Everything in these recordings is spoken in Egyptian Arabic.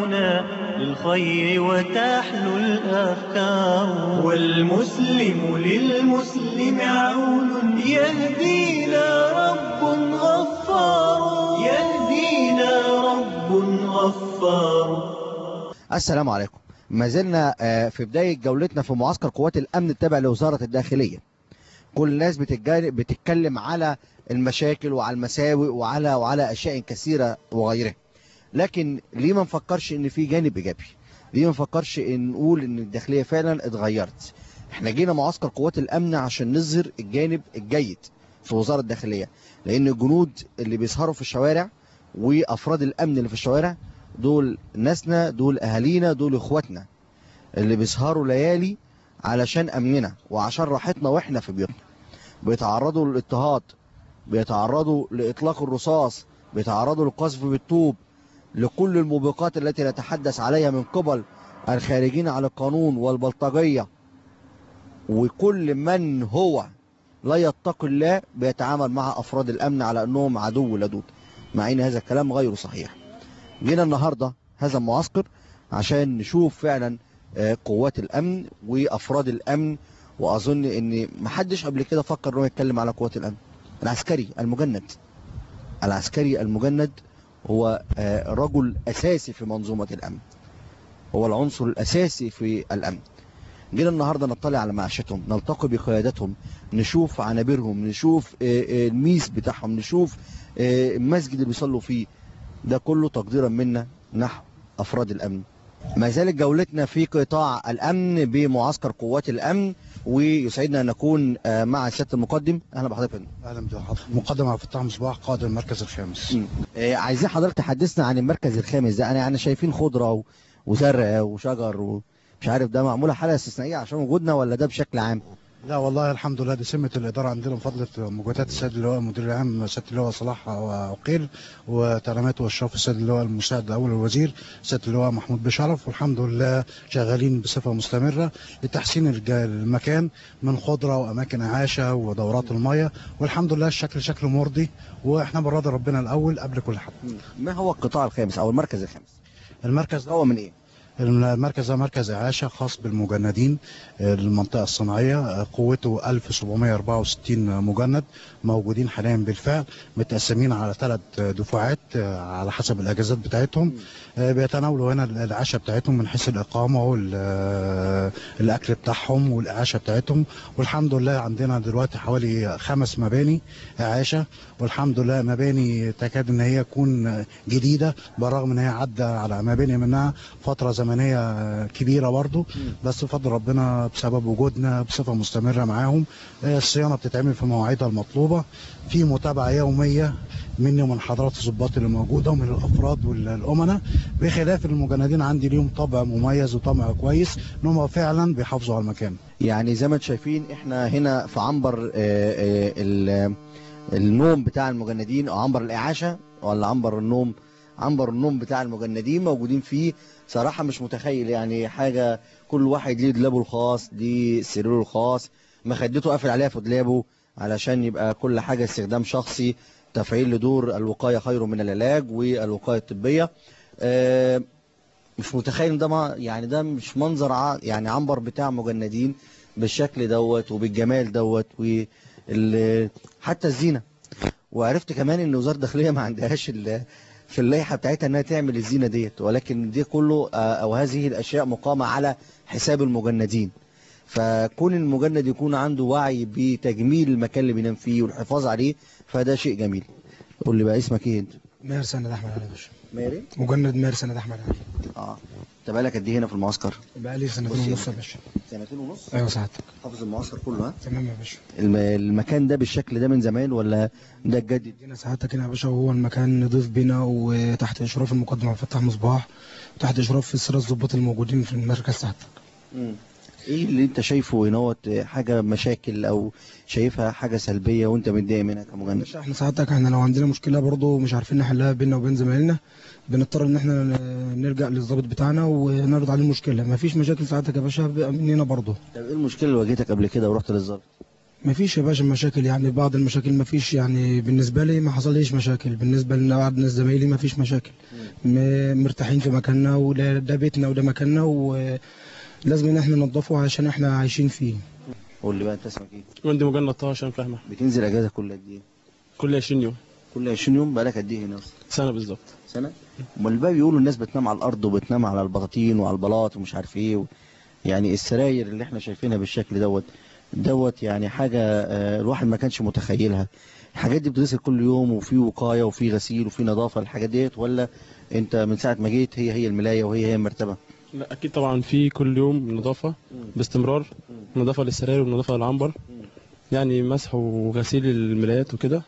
يدعونا للخير وتحلو الأفكار والمسلم للمسلم عون يهدينا رب غفار يهدينا رب غفار السلام عليكم ما زلنا آه، في بداية جولتنا في معسكر قوات الأمن التابع لوزارة الداخلية كل الناس بتتجا- بتتكلم على المشاكل وعلى المساوئ وعلى وعلى أشياء كثيرة وغيرها لكن ليه ما نفكرش إن في جانب إيجابي ليه ما نفكرش إن نقول إن الداخلية فعلا اتغيرت احنا جينا معسكر قوات الأمن عشان نظهر الجانب الجيد في وزارة الداخلية لأن الجنود اللي بيسهروا في الشوارع وأفراد الأمن اللي في الشوارع دول ناسنا دول أهالينا دول إخواتنا اللي بيسهروا ليالي علشان أمننا وعشان راحتنا وإحنا في بيوتنا بيتعرضوا للاضطهاد بيتعرضوا لإطلاق الرصاص بيتعرضوا للقذف بالطوب لكل الموبقات التي نتحدث عليها من قبل الخارجين على القانون والبلطجية وكل من هو لا يتقي الله بيتعامل مع أفراد الأمن على أنهم عدو لدود مع أن هذا الكلام غير صحيح جينا النهاردة هذا المعسكر عشان نشوف فعلا آه، قوات الأمن وأفراد الأمن وأظن أن محدش قبل كده فكر أنه يتكلم على قوات الأمن العسكري المجند العسكري المجند هو آه، رجل أساسي في منظومة الأمن هو العنصر الأساسي في الأمن جينا النهاردة نطلع على معاشتهم نلتقي بقيادتهم نشوف عنابرهم نشوف آه، آه، الميس بتاعهم نشوف آه، المسجد اللي بيصلوا فيه ده كله تقديرا منا نحو أفراد الأمن ما زالت جولتنا في قطاع الأمن بمعسكر قوات الأمن ويسعدنا أن نكون آه، مع سيادة المقدم أهلا بحضرتك يا فندم. اهلا بحضرتك مقدم على فتح مصباح قائد المركز الخامس آه، عايزين حضرتك تحدثنا عن المركز الخامس ده أنا يعني شايفين خضرة و- وزرع وشجر ومش عارف ده معمولة حالة استثنائية عشان وجودنا ولا ده بشكل عام لا والله الحمد لله دي سمة الإدارة عندنا بفضل مجهودات السيد اللواء المدير العام سيادة اللواء صلاح عقيل وتعليمات واشراف السيد اللواء المساعد الأول الوزير سيادة اللواء محمود بشرف والحمد لله شغالين بصفة مستمرة لتحسين الج- المكان من خضرة وأماكن إعاشة ودورات المياه والحمد لله الشكل شكل مرضي وإحنا بنراضي ربنا الأول قبل كل حد ما هو القطاع الخامس أو المركز الخامس المركز ده هو من إيه؟ المركز ده مركز إعاشة خاص بالمجندين آه، للمنطقة الصناعية آه، قوته 1764 مجند موجودين حاليا بالفعل متقسمين على ثلاث دفعات آه، على حسب الأجازات بتاعتهم آه، بيتناولوا هنا الإعاشة بتاعتهم من حيث الإقامة والأكل بتاعهم والإعاشة بتاعتهم والحمد لله عندنا دلوقتي حوالي خمس مباني إعاشة والحمد لله مباني تكاد إن هي تكون جديدة بالرغم إن هي عدى على مباني منها فترة زمنية كبيرة برضو بس بفضل ربنا بسبب وجودنا بصفة مستمرة معاهم آه، الصيانة بتتعمل في مواعيدها المطلوبة في متابعة يومية مني ومن حضرات الضباط اللي موجودة ومن الأفراد والأمناء بخلاف المجندين عندي ليهم طبع مميز وطبع كويس إن هم فعلا بيحافظوا على المكان يعني زي ما انتم شايفين احنا هنا في عنبر آه، آه، ال- النوم بتاع المجندين او عنبر الاعاشه ولا عنبر النوم عنبر النوم بتاع المجندين موجودين فيه صراحه مش متخيل يعني حاجه كل واحد ليه دولابه الخاص ليه سريره الخاص مخدته قافل عليها في دولابه علشان يبقى كل حاجه استخدام شخصي تفعيل لدور الوقايه خير من العلاج والوقايه الطبيه آه، مش متخيل إن ده ما يعني ده مش منظر ع- يعني عنبر بتاع مجندين بالشكل دوت وبالجمال دوت وال حتى الزينه وعرفت كمان ان وزاره الداخليه ما عندهاش ال- في اللائحه بتاعتها انها تعمل الزينه ديت ولكن دي كله آه، او هذه الاشياء مقامه على حساب المجندين فكون المجند يكون عنده وعي بتجميل المكان اللي بينام فيه والحفاظ عليه فده شيء جميل قول لي بقى اسمك ايه انت ماهر سند احمد علي باشا ماري مجند ماهر سند احمد علي اه انت بقالك قد ايه هنا في المعسكر بقى لي بص سنتين يا ونص يا باشا سنتين ونص ايوه سعادتك حافظ المعسكر كله ها تمام يا باشا الم- المكان ده بالشكل ده من زمان ولا ده اتجدد جينا سعادتك هنا يا باشا وهو المكان نضيف بينا وتحت اشراف المقدم عبد الفتاح مصباح وتحت اشراف السراج الضباط الموجودين في المركز سعادتك ايه اللي انت شايفه هنا هوت حاجه مشاكل او شايفها حاجه سلبيه وانت متضايق منها كمجند باشا احنا سعادتك احنا لو عندنا مشكله برضه مش عارفين نحلها بيننا وبين زمايلنا بنضطر ان احنا ن- نرجع للضابط بتاعنا ونعرض عليه المشكله مفيش مشاكل سعادتك يا باشا بقى مننا برضه طب ايه المشكله اللي واجهتك قبل كده ورحت للظابط مفيش يا باشا مشاكل يعني بعض المشاكل مفيش يعني بالنسبة لي ما حصليش مشاكل بالنسبة لبعض ناس زمايلي مفيش مشاكل م- مرتاحين في مكاننا وده ده بيتنا وده مكاننا ولازم ان احنا ننضفه عشان احنا عايشين فيه قول لي بقى انت اسمك ايه وندي مجند طه هشام فهمه بتنزل اجازه كل قد ايه كل 20 يوم كل 20 يوم بقالك قد ايه هنا اصلا سنه بالظبط سنه امال الباقي بيقولوا الناس بتنام على الارض وبتنام على البلاطين وعلى البلاط ومش عارف ايه و... يعني السراير اللي احنا شايفينها بالشكل دوت دوت يعني حاجه آه، الواحد ما كانش متخيلها الحاجات دي بتغسل كل يوم وفي وقايه وفي غسيل وفي نظافه الحاجات ديت ولا انت من ساعه ما جيت هي هي الملايه وهي هي المرتبه لا اكيد طبعا في كل يوم نظافه باستمرار نظافه للسراير ونظافه للعنبر يعني مسح وغسيل الملايات وكده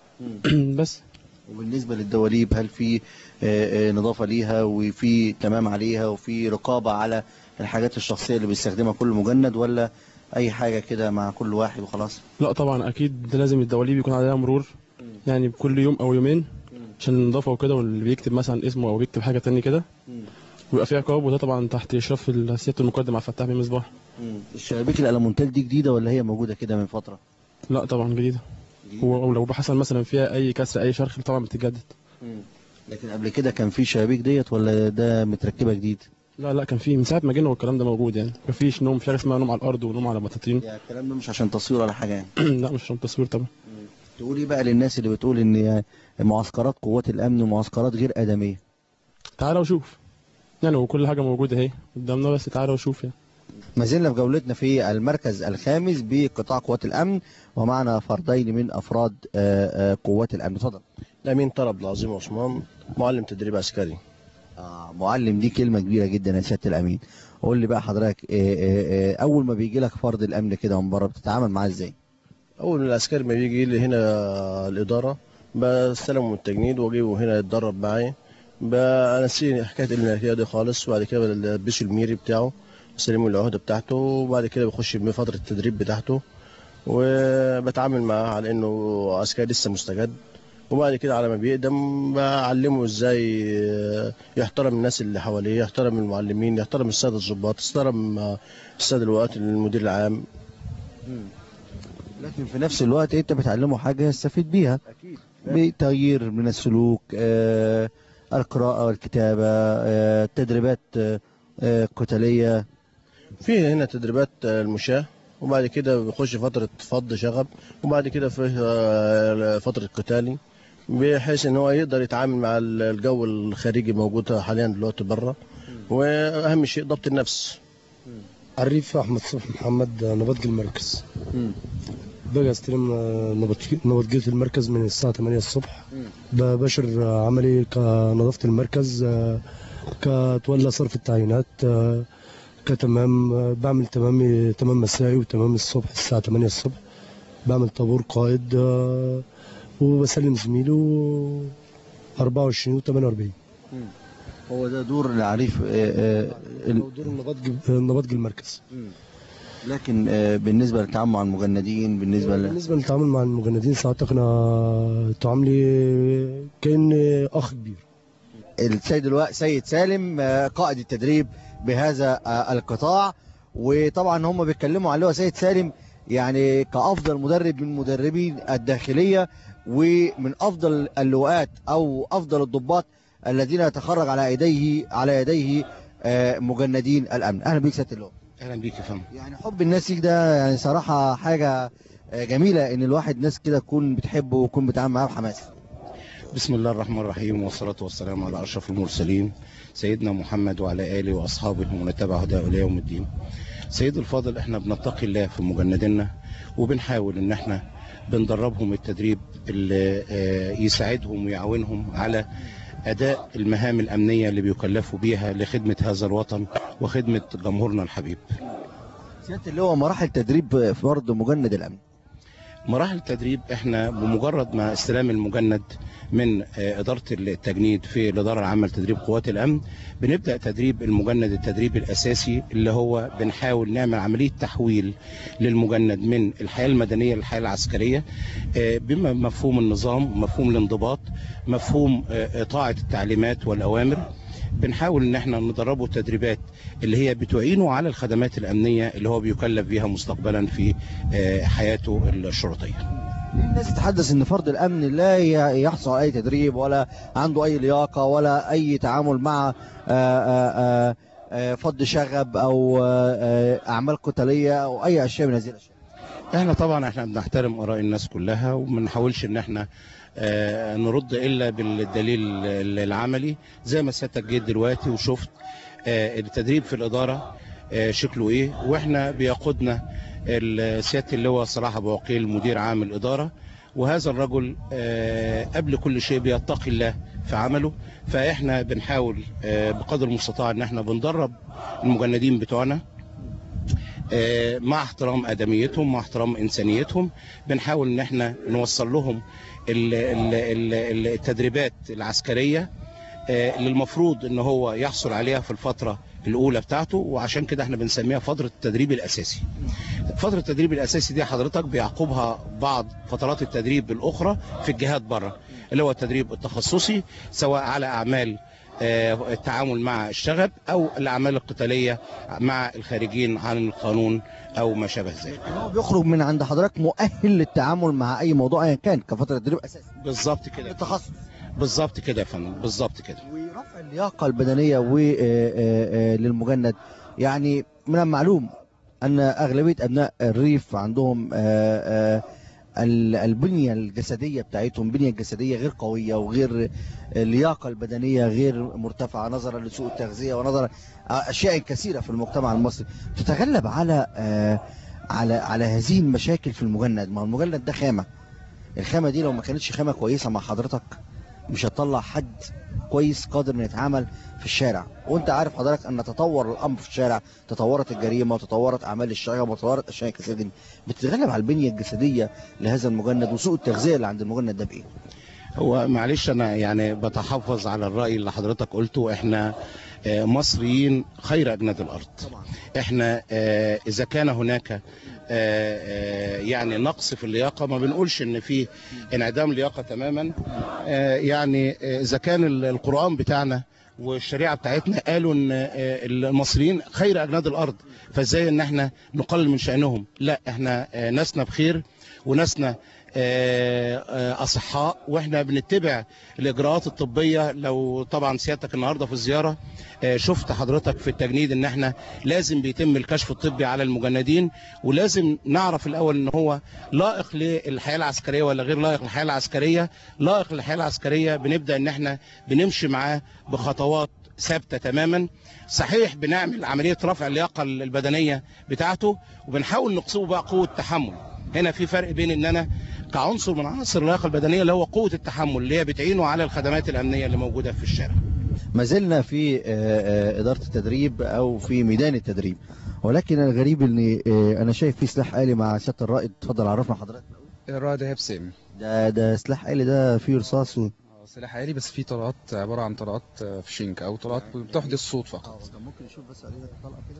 بس وبالنسبه للدواليب هل في آه، آه، نظافه ليها وفي تمام عليها وفي رقابه على الحاجات الشخصيه اللي بيستخدمها كل مجند ولا اي حاجه كده مع كل واحد وخلاص لا طبعا اكيد لازم الدواليب يكون عليها مرور يعني كل يوم او يومين عشان النظافه وكده واللي بيكتب مثلا اسمه او بيكتب حاجه تاني كده ويبقى فيه عقاب وده طبعا تحت اشراف سياده المقدم عبد الفتاح بن مصباح الشبابيك الالمونتال دي جديده ولا هي موجوده كده من فتره لا طبعا جديده ولو حصل مثلا فيها اي كسر اي شرخ طبعا بتتجدد لكن قبل كده كان في شبابيك ديت ولا ده متركبه جديد لا لا كان في من ساعه ما جينا والكلام ده موجود يعني مفيش نوم في حاجه اسمها نوم على الارض ونوم على بطاطين يعني الكلام ده مش عشان تصوير ولا حاجه يعني لا مش عشان تصوير طبعا تقول ايه بقى للناس اللي بتقول ان معسكرات قوات الامن معسكرات غير ادميه تعالى وشوف يعني وكل حاجه موجوده اهي قدامنا بس تعالى وشوف يعني ما زلنا في جولتنا في المركز الخامس بقطاع قوات الامن ومعنا فردين من افراد آه، آه، قوات الامن اتفضل الأمين طلب العظيم عثمان معلم تدريب عسكري آه معلم دي كلمه كبيره جدا يا سياده الامين قول لي بقى حضرتك آه، آه، آه، اول ما بيجي لك فرد الامن كده من بره بتتعامل معاه ازاي أول ما العسكري ما بيجي لي هنا الإدارة بستلمه من التجنيد وأجيبه هنا يتدرب معايا بنسيه حكاية الملكية دي خالص وبعد كده بلبسه الميري بتاعه بسلمه العهدة بتاعته وبعد كده بخش بفترة التدريب بتاعته وبتعامل معاه على إنه عسكري لسه مستجد وبعد كده على ما بيقدم بعلمه ازاي يحترم الناس اللي حواليه يحترم المعلمين يحترم الساده الضباط يحترم الساده الوقت المدير العام لكن في نفس الوقت انت بتعلمه حاجه يستفيد بيها اكيد بتغيير من السلوك آه، القراءه والكتابه آه، تدريبات آه، آه، قتاليه في هنا تدريبات المشاة وبعد كده بيخش فترة فض شغب وبعد كده في آه، فترة قتالي بحيث ان هو يقدر يتعامل مع الجو الخارجي موجود حاليا دلوقتي بره واهم شيء ضبط النفس عريف احمد صبحي محمد نبطجي المركز باجي استلم نبطجي- نبطجية المركز من الساعة 8 الصبح بباشر عملي كنظافة المركز آه، كتولى صرف التعيينات آه، كتمام آه، بعمل تمام تمام مسائي وتمام الصبح الساعة 8 الصبح بعمل طابور قائد آه، وبسلم زميلي و 24 و 48 هو ده دور العريف آه، آه، ال- دور النبطجي النبطجي المركز لكن آه، بالنسبه للتعامل مع المجندين بالنسبه ل... بالنسبة للتعامل مع المجندين ساعتها انا تعاملي كأن أخ كبير السيد اللواء سيد سالم آه، قائد التدريب بهذا آه، القطاع وطبعا هم بيتكلموا عن اللواء سيد سالم يعني كأفضل مدرب من مدربين الداخلية ومن أفضل اللواءات أو أفضل الضباط الذين يتخرج على يديه على يديه آه، مجندين الأمن أهلا بيك سيادة اللواء اهلا بيك يا فندم يعني حب الناس ليك ده يعني صراحة حاجة آه، جميلة إن الواحد ناس كده تكون بتحبه ويكون بيتعامل معاه بحماس بسم الله الرحمن الرحيم والصلاة والسلام على أشرف المرسلين سيدنا محمد وعلى آله وأصحابه ومن تبع هداه إلى يوم الدين سيد الفاضل احنا بنتقي الله في مجندنا وبنحاول ان احنا بندربهم التدريب اللي آه، يساعدهم ويعاونهم على أداء المهام الأمنية اللي بيكلفوا بيها لخدمة هذا الوطن وخدمة جمهورنا الحبيب سيادة اللواء مراحل تدريب فرد مجند الأمن مراحل التدريب احنا بمجرد ما استلام المجند من آه، اداره التجنيد في الاداره العامه لتدريب قوات الامن بنبدا تدريب المجند التدريب الاساسي اللي هو بنحاول نعمل عمليه تحويل للمجند من الحياه المدنيه للحياه العسكريه آه، بما مفهوم النظام مفهوم الانضباط مفهوم آه، طاعه التعليمات والاوامر بنحاول ان احنا ندربه تدريبات اللي هي بتعينه على الخدمات الامنيه اللي هو بيكلف بيها مستقبلا في آه، حياته الشرطيه ليه الناس تتحدث ان فرد الامن لا ي- يحصل على اي تدريب ولا عنده اي لياقه ولا اي تعامل مع آه، آه، آه، آه، فض شغب او آه، آه، اعمال قتاليه او اي اشياء من هذه الاشياء احنا طبعا احنا بنحترم اراء الناس كلها وما نحاولش ان احنا آه، نرد الا بالدليل العملي زي ما سيادتك جيت دلوقتي وشفت آه، التدريب في الاداره آه، شكله ايه واحنا بيقودنا ال- سياده اللواء صلاح ابو عقيل مدير عام الاداره وهذا الرجل آه، قبل كل شيء بيتقي الله في عمله فاحنا بنحاول آه، بقدر المستطاع ان احنا بندرب المجندين بتوعنا آه، مع احترام ادميتهم مع احترام انسانيتهم بنحاول ان احنا نوصل لهم ال- ال- ال- ال- التدريبات العسكريه آه، اللي المفروض ان هو يحصل عليها في الفتره الاولى بتاعته وعشان كده احنا بنسميها فتره التدريب الاساسي فتره التدريب الاساسي دي حضرتك بيعقبها بعض فترات التدريب الاخرى في الجهات بره اللي هو التدريب التخصصي سواء على اعمال آه، التعامل مع الشغب او الاعمال القتاليه مع الخارجين عن القانون او ما شابه ذلك هو بيخرج من عند حضرتك مؤهل للتعامل مع اي موضوع ايا كان كفتره تدريب اساسي بالظبط كده التخصص بالظبط كده يا فندم بالظبط كده ورفع اللياقه البدنيه و- آه، آه، آه، للمجند يعني من المعلوم ان اغلبيه ابناء الريف عندهم آه، آه، ال- البنيه الجسديه بتاعتهم بنيه جسديه غير قويه وغير اللياقه البدنيه غير مرتفعه نظرا لسوء التغذيه ونظرا اشياء كثيره في المجتمع المصري تتغلب على آه، على على هذه المشاكل في المجند ما هو المجند ده خامه الخامه دي لو ما كانتش خامه كويسه مع حضرتك مش هتطلع حد كويس قادر انه يتعامل في الشارع وانت عارف حضرتك ان تطور الامر في الشارع تطورت الجريمه وتطورت اعمال الشغب وتطورت اشياء كثيره جدا بتتغلب على البنيه الجسديه لهذا المجند وسوء التغذيه اللي عند المجند ده بايه؟ هو معلش انا يعني بتحفظ على الراي اللي حضرتك قلته احنا آه، مصريين خير اجناد الارض احنا آه، اذا كان هناك آه، آه، يعني نقص في اللياقه ما بنقولش ان في انعدام لياقه تماما آه، يعني آه، اذا كان ال- القران بتاعنا والشريعه بتاعتنا قالوا ان آه، المصريين خير اجناد الارض فازاي ان احنا نقلل من شانهم لا احنا آه، ناسنا بخير وناسنا آه، آه، اصحاء واحنا بنتبع الاجراءات الطبيه لو طبعا سيادتك النهارده في الزياره آه، شفت حضرتك في التجنيد ان احنا لازم بيتم الكشف الطبي على المجندين ولازم نعرف الاول ان هو لائق للحياه العسكريه ولا غير لائق للحياه العسكريه لائق للحياه العسكريه بنبدا ان احنا بنمشي معاه بخطوات ثابته تماما صحيح بنعمل عمليه رفع اللياقه البدنيه بتاعته وبنحاول نقصه بقى قوه تحمل هنا في فرق بين ان انا كعنصر من عناصر اللياقه البدنيه اللي هو قوه التحمل اللي هي بتعينه على الخدمات الامنيه اللي موجوده في الشارع ما زلنا في آه، آه، اداره التدريب او في ميدان التدريب ولكن الغريب ان آه، انا شايف في سلاح آلي مع سياده الرائد اتفضل عرفنا حضرتك الرائد ايهاب سامي ده ده سلاح آلي ده فيه رصاص و... آه، سلاح آلي بس فيه طلقات عبارة عن طلقات آه، فشينك أو طلقات بتحدث صوت فقط ممكن نشوف بس عليها الطلقه كده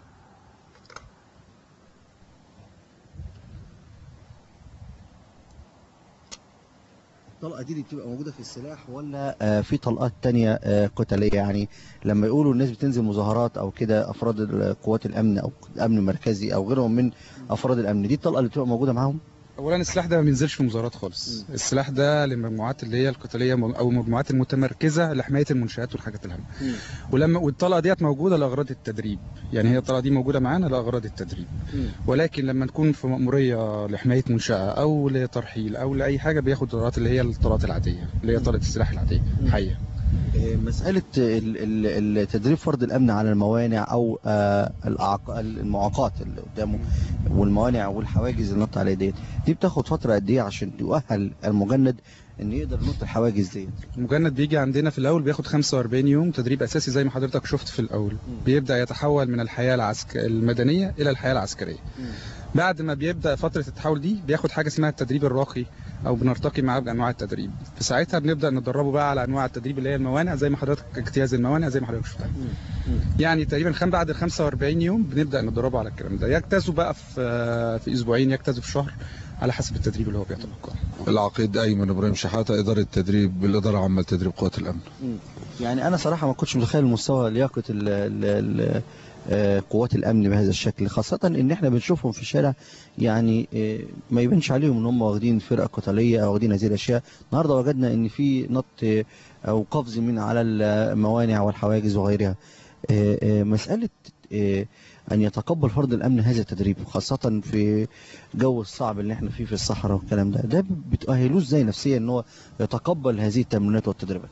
الطلقه دي, دي بتبقى موجوده في السلاح ولا آه في طلقات تانية آه قتاليه يعني لما يقولوا الناس بتنزل مظاهرات او كده افراد ال- قوات الامن او الامن المركزي او غيرهم من افراد الامن دي الطلقه اللي بتبقى موجوده معاهم أولا السلاح ده ما بينزلش في مظاهرات خالص السلاح ده للمجموعات اللي هي القتالية م- أو المجموعات المتمركزة لحماية المنشآت والحاجات الهامة ولما والطلقة ديت موجودة لأغراض التدريب يعني هي الطلقة دي موجودة معانا لأغراض التدريب ولكن لما نكون في مأمورية لحماية منشأة أو لترحيل أو لأي حاجة بياخد الطلقات اللي هي الطلقات العادية اللي هي طلقة السلاح العادية حية آه، مسألة ال- ال- التدريب فرض الأمن على الموانع أو آه، الأعق- المعاقات اللي قدامه والموانع والحواجز اللي نط عليها ديت دي بتاخد فترة قد إيه عشان يؤهل المجند إن يقدر ينط الحواجز ديت المجند بيجي عندنا في الاول بياخد 45 يوم تدريب اساسي زي ما حضرتك شفت في الاول بيبدا يتحول من الحياه العسك... المدنيه الى الحياه العسكريه بعد ما بيبدا فتره التحول دي بياخد حاجه اسمها التدريب الراقي او بنرتقي معاه بانواع التدريب في ساعتها بنبدا ندربه بقى على انواع التدريب اللي هي الموانع زي ما حضرتك اجتياز الموانع زي ما حضرتك شفتها يعني تقريبا خم بعد ال 45 يوم بنبدا ندربه على الكلام ده يجتازوا بقى في في اسبوعين يجتازوا في شهر على حسب التدريب اللي هو بيتلقاه العقيد ايمن ابراهيم شحاته اداره تدريب بالاداره العامه لتدريب قوات الامن يعني انا صراحه ما كنتش متخيل مستوى لياقه ال ال ال آه، قوات الامن بهذا الشكل خاصه ان احنا بنشوفهم في الشارع يعني آه، ما يبانش عليهم ان هم واخدين فرقه قتاليه او واخدين هذه الاشياء النهارده وجدنا ان في نط آه، او قفز من على الموانع والحواجز وغيرها آه، آه، مساله آه، ان يتقبل فرد الامن هذا التدريب خاصه في جو الصعب اللي احنا فيه في الصحراء والكلام ده ده بتأهلوه ازاي نفسيا ان هو يتقبل هذه التمرينات والتدريبات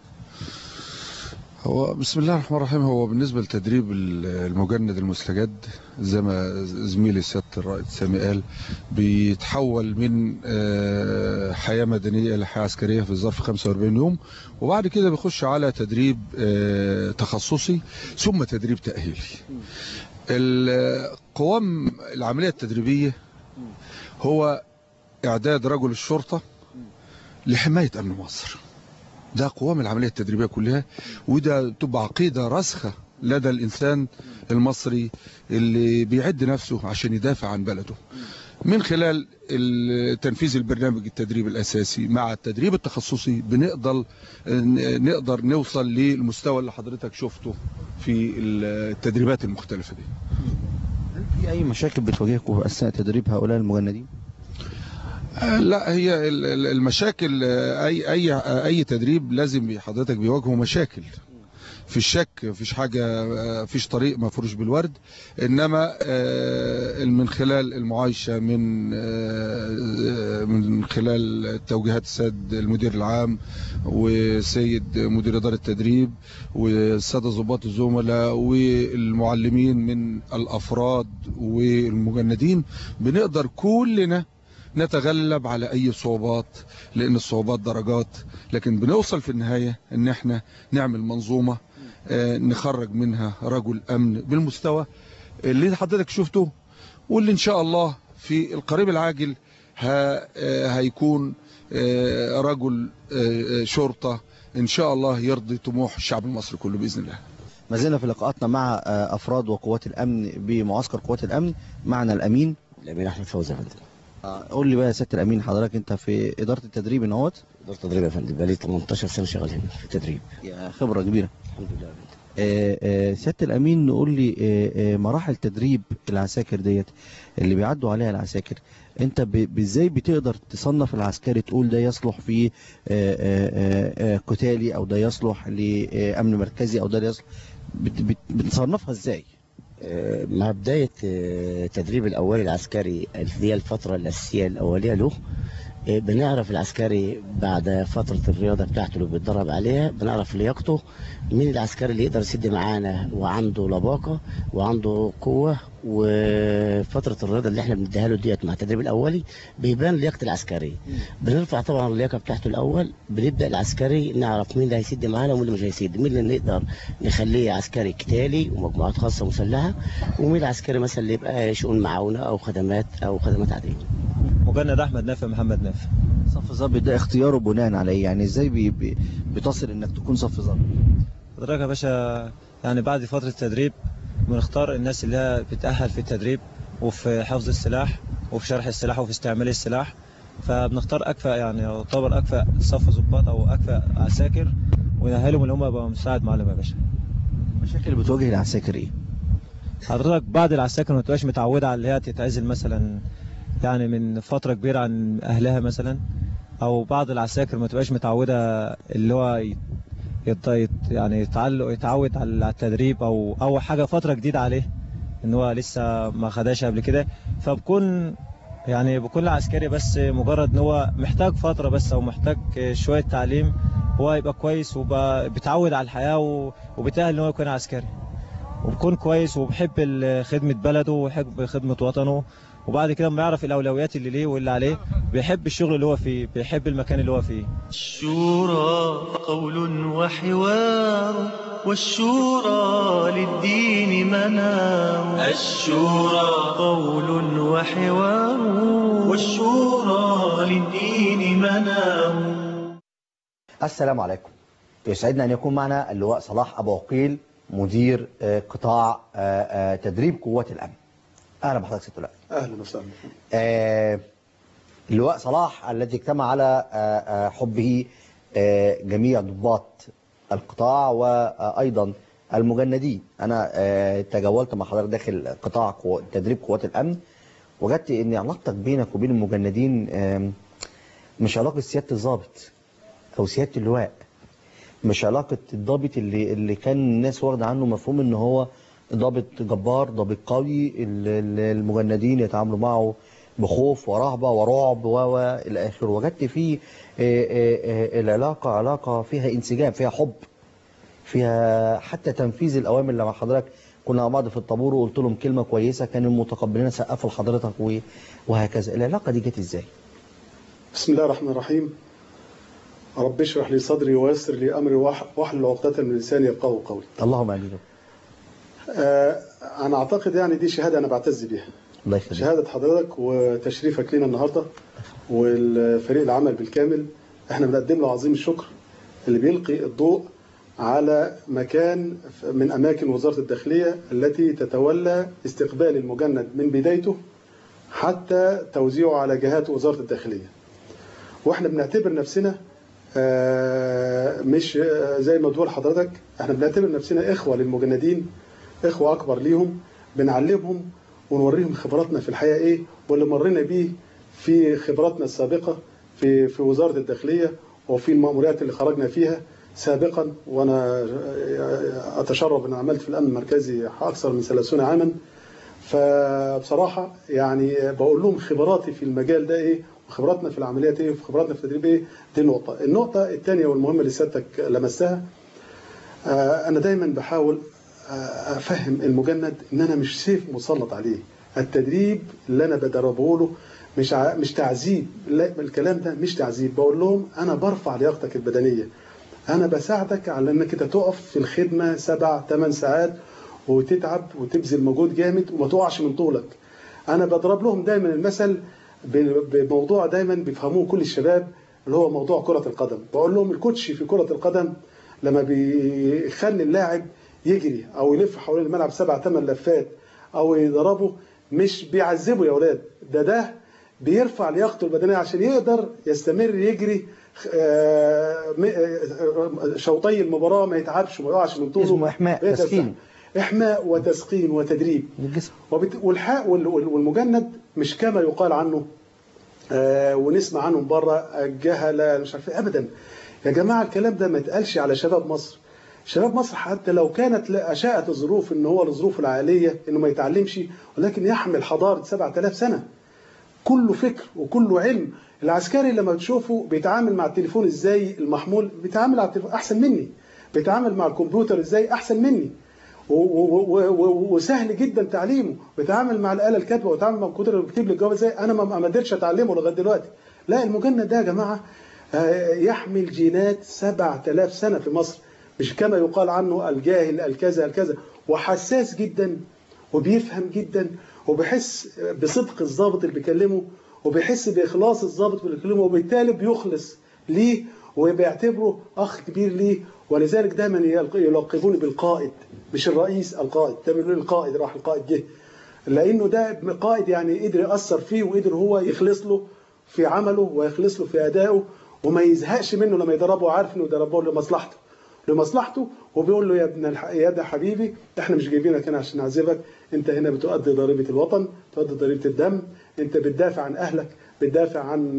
هو بسم الله الرحمن الرحيم هو بالنسبه لتدريب ال- المجند المستجد زي ما زميلي سياده الرائد سامي قال بيتحول من آه، حياه مدنيه الى حياه عسكريه في ظرف 45 يوم وبعد كده بيخش على تدريب آه، تخصصي ثم تدريب تاهيلي ال- قوام العمليه التدريبيه هو اعداد رجل الشرطه لحمايه امن مصر ده قوام العمليه التدريبيه كلها وده تبقى عقيده راسخه لدى الانسان المصري اللي بيعد نفسه عشان يدافع عن بلده من خلال ال- تنفيذ البرنامج التدريب الاساسي مع التدريب التخصصي بنقدر نقدر نوصل للمستوى اللي حضرتك شفته في التدريبات المختلفه دي في اي مشاكل بتواجهكم اثناء تدريب هؤلاء المجندين آه، لا هي ال- ال- المشاكل آه، اي اي اي تدريب لازم حضرتك بيواجهه مشاكل في الشك مفيش حاجه آه، مفيش طريق مفروش بالورد انما آه، من خلال المعايشه من آه، من خلال توجيهات السيد المدير العام وسيد مدير اداره التدريب والساده ضباط الزملاء والمعلمين من الافراد والمجندين بنقدر كلنا نتغلب على اي صعوبات لان الصعوبات درجات لكن بنوصل في النهايه ان احنا نعمل منظومه آه، نخرج منها رجل امن بالمستوى اللي حضرتك شفته واللي ان شاء الله في القريب العاجل ها- آه، هيكون آه، رجل آه، آه، شرطه ان شاء الله يرضي طموح الشعب المصري كله باذن الله ما زلنا في لقاءاتنا مع آه، افراد وقوات الامن بمعسكر قوات الامن معنا الامين الامين احمد فوزي يا فندم آه، قول لي بقى يا سياده الامين حضرتك انت في اداره التدريب اهوت اداره تدريب يا فندم بقالي 18 سنه شغال هنا في التدريب يا خبره كبيره الحمد لله يا فندم آه، آه، سياده الامين نقول لي آه، آه، مراحل تدريب العساكر ديت اللي بيعدوا عليها العساكر انت ب- ب- ازاي بتقدر تصنف العسكري تقول ده يصلح في آه، آه، آه، آه، قتالي او ده يصلح لامن مركزي او ده يصلح بت- بت- بتصنفها ازاي آه، مع بدايه آه، تدريب الاولي العسكري اللي هي الفتره الاساسيه الاوليه له آه، بنعرف العسكري بعد فترة الرياضة بتاعته اللي بيتدرب عليها بنعرف لياقته مين العسكري اللي يقدر يسد معانا وعنده لباقة وعنده قوة وفترة الرياضة اللي احنا بنديها له ديت مع التدريب الأولي بيبان لياقة العسكري بنرفع طبعا اللياقة بتاعته الأول بنبدأ العسكري نعرف مين اللي هيسد معانا ومين اللي مش هيسد مين اللي نقدر نخليه عسكري قتالي ومجموعات خاصة مسلحة ومين العسكري مثلا اللي يبقى شؤون معاونة أو خدمات أو خدمات عادية مجند احمد نافع محمد نافع صف ضابط ده اختياره بناء على ايه يعني ازاي بي بي بتصل انك تكون صف ضابط حضرتك يا باشا يعني بعد فترة تدريب بنختار الناس اللي هي بتأهل في التدريب وفي حفظ السلاح وفي شرح السلاح وفي استعمال السلاح فبنختار أكفأ يعني يعتبر أكفأ صف ضباط أو أكفأ عساكر ونأهلهم اللي هم يبقوا مساعد معلم يا باشا المشاكل اللي بتواجه العساكر ايه؟ حضرتك بعد العساكر ما تبقاش متعودة على اللي هي تتعزل مثلا يعني من فترة كبيرة عن أهلها مثلا أو بعض العساكر ما تبقاش متعودة اللي هو يت- يت... يت... يعني يتعلق يتعود على التدريب أو أو حاجة فترة جديدة عليه إن هو لسه ما خدهاش قبل كده فبكون يعني بكل عسكري بس مجرد إن هو محتاج فترة بس أو محتاج شوية تعليم هو يبقى كويس وبيتعود على الحياة و- وبيتأهل إن هو يكون عسكري وبكون كويس وبحب ال- خدمة بلده وبيحب خدمة وطنه وبعد كده لما يعرف الأولويات اللي ليه واللي عليه بيحب الشغل اللي هو فيه بيحب المكان اللي هو فيه الشورى قول وحوار والشورى للدين منار الشورى قول وحوار والشورى للدين منار السلام عليكم يسعدنا ان يكون معنا اللواء صلاح ابو عقيل مدير آه، قطاع آه، آه، تدريب قوات الامن اهلا بحضرتك ست اللواء اهلا وسهلا آه، اللواء صلاح الذي اجتمع على آه، آه، حبه آه، جميع ضباط القطاع وأيضا المجندين أنا آه، تجولت مع حضرتك داخل قطاع قوى- تدريب قوات الأمن وجدت أن علاقتك بينك وبين المجندين آم، مش علاقة سيادة الضابط أو سيادة اللواء مش علاقة الضابط اللي اللي كان الناس واخدة عنه مفهوم ان هو ضابط جبار ضابط قوي ال- ال- المجندين يتعاملوا معه بخوف ورهبة ورعب و و الى اخره وجدت فيه آه، آه، آه، العلاقة علاقة فيها انسجام فيها حب فيها حتى تنفيذ الاوامر اللي مع حضرتك كنا مع بعض في الطابور وقلت لهم كلمة كويسة كانوا متقبلين سقفوا لحضرتك و- وهكذا العلاقة دي جت ازاي؟ بسم الله الرحمن الرحيم رب اشرح لي صدري ويسر لي امري واح- واحلل عقدة من لساني يفقهوا قولي. اللهم امين آه انا اعتقد يعني دي شهاده انا بعتز بيها. الله يخليك شهاده حضرتك وتشريفك لينا النهارده والفريق العمل بالكامل احنا بنقدم له عظيم الشكر اللي بيلقي الضوء على مكان من اماكن وزاره الداخليه التي تتولى استقبال المجند من بدايته حتى توزيعه على جهات وزاره الداخليه. واحنا بنعتبر نفسنا آه، مش آه، زي ما بتقول حضرتك احنا بنعتبر نفسنا اخوه للمجندين اخوه اكبر ليهم بنعلمهم ونوريهم خبراتنا في الحياه ايه واللي مرينا بيه في خبراتنا السابقه في في وزاره الداخليه وفي المأموريات اللي خرجنا فيها سابقا وانا آه، اتشرف ان عملت في الامن المركزي اكثر من 30 عاما فبصراحه يعني بقول لهم خبراتي في المجال ده ايه وخبراتنا في العمليات ايه وخبراتنا في التدريب ايه دي نقطه النقطه الثانيه والمهمه اللي سيادتك لمستها آه، انا دايما بحاول آه، افهم المجند ان انا مش سيف مسلط عليه التدريب اللي انا بدربه له مش ع- مش تعذيب لا الكلام ده مش تعذيب بقول لهم انا برفع لياقتك البدنيه انا بساعدك على انك انت تقف في الخدمه سبع ثمان ساعات وتتعب وتبذل مجهود جامد وما تقعش من طولك انا بضرب لهم دايما المثل ب- بموضوع دايما بيفهموه كل الشباب اللي هو موضوع كرة القدم بقول لهم الكوتش في كرة القدم لما بيخلي اللاعب يجري او يلف حوالين الملعب سبع ثمان لفات او يضربه مش بيعذبه يا اولاد ده ده بيرفع لياقته البدنيه عشان يقدر يستمر يجري آه، م- آه، شوطي المباراه ما يتعبش وما يقعش من طوله اسمه إحماء، ويقدر تسخين. احماء وتسخين وتدريب الجسم وبت... والحق وال... وال- والمجند مش كما يقال عنه آه ونسمع عنه من بره الجهله مش عارف إيه، ابدا يا جماعه الكلام ده ما يتقالش على شباب مصر شباب مصر حتى لو كانت لا- اشاءت الظروف ان هو الظروف العائليه انه ما يتعلمش ولكن يحمل حضاره 7000 سنه كله فكر وكله علم العسكري لما بتشوفه بيتعامل مع التليفون ازاي المحمول بيتعامل على التليفون احسن مني بيتعامل مع الكمبيوتر ازاي احسن مني و- و- و- و- وسهل جدا تعليمه بيتعامل مع الاله الكاتبه ويتعامل مع الكمبيوتر اللي بيكتب لي الجواب ازاي انا ما ما قدرتش اتعلمه لغايه دلوقتي لا المجند ده يا جماعه آه، يحمل جينات 7000 سنه في مصر مش كما يقال عنه الجاهل الكذا الكذا وحساس جدا وبيفهم جدا وبيحس بصدق الضابط اللي بيكلمه وبيحس باخلاص الضابط اللي بيكلمه وبالتالي بيخلص ليه وبيعتبره اخ كبير ليه ولذلك دايما يلق- يلقبوني بالقائد مش الرئيس القائد ده بيقولوا لي القائد راح القائد جه لانه ده قائد يعني قدر ياثر فيه وقدر هو يخلص له في عمله ويخلص له في ادائه وما يزهقش منه لما يضربه عارف انه يضربه لمصلحته لمصلحته وبيقول له يا ابن الح... يا ابن حبيبي احنا مش جايبينك هنا عشان نعذبك انت هنا بتؤدي ضريبه الوطن تؤدي ضريبه الدم انت بتدافع عن اهلك بتدافع عن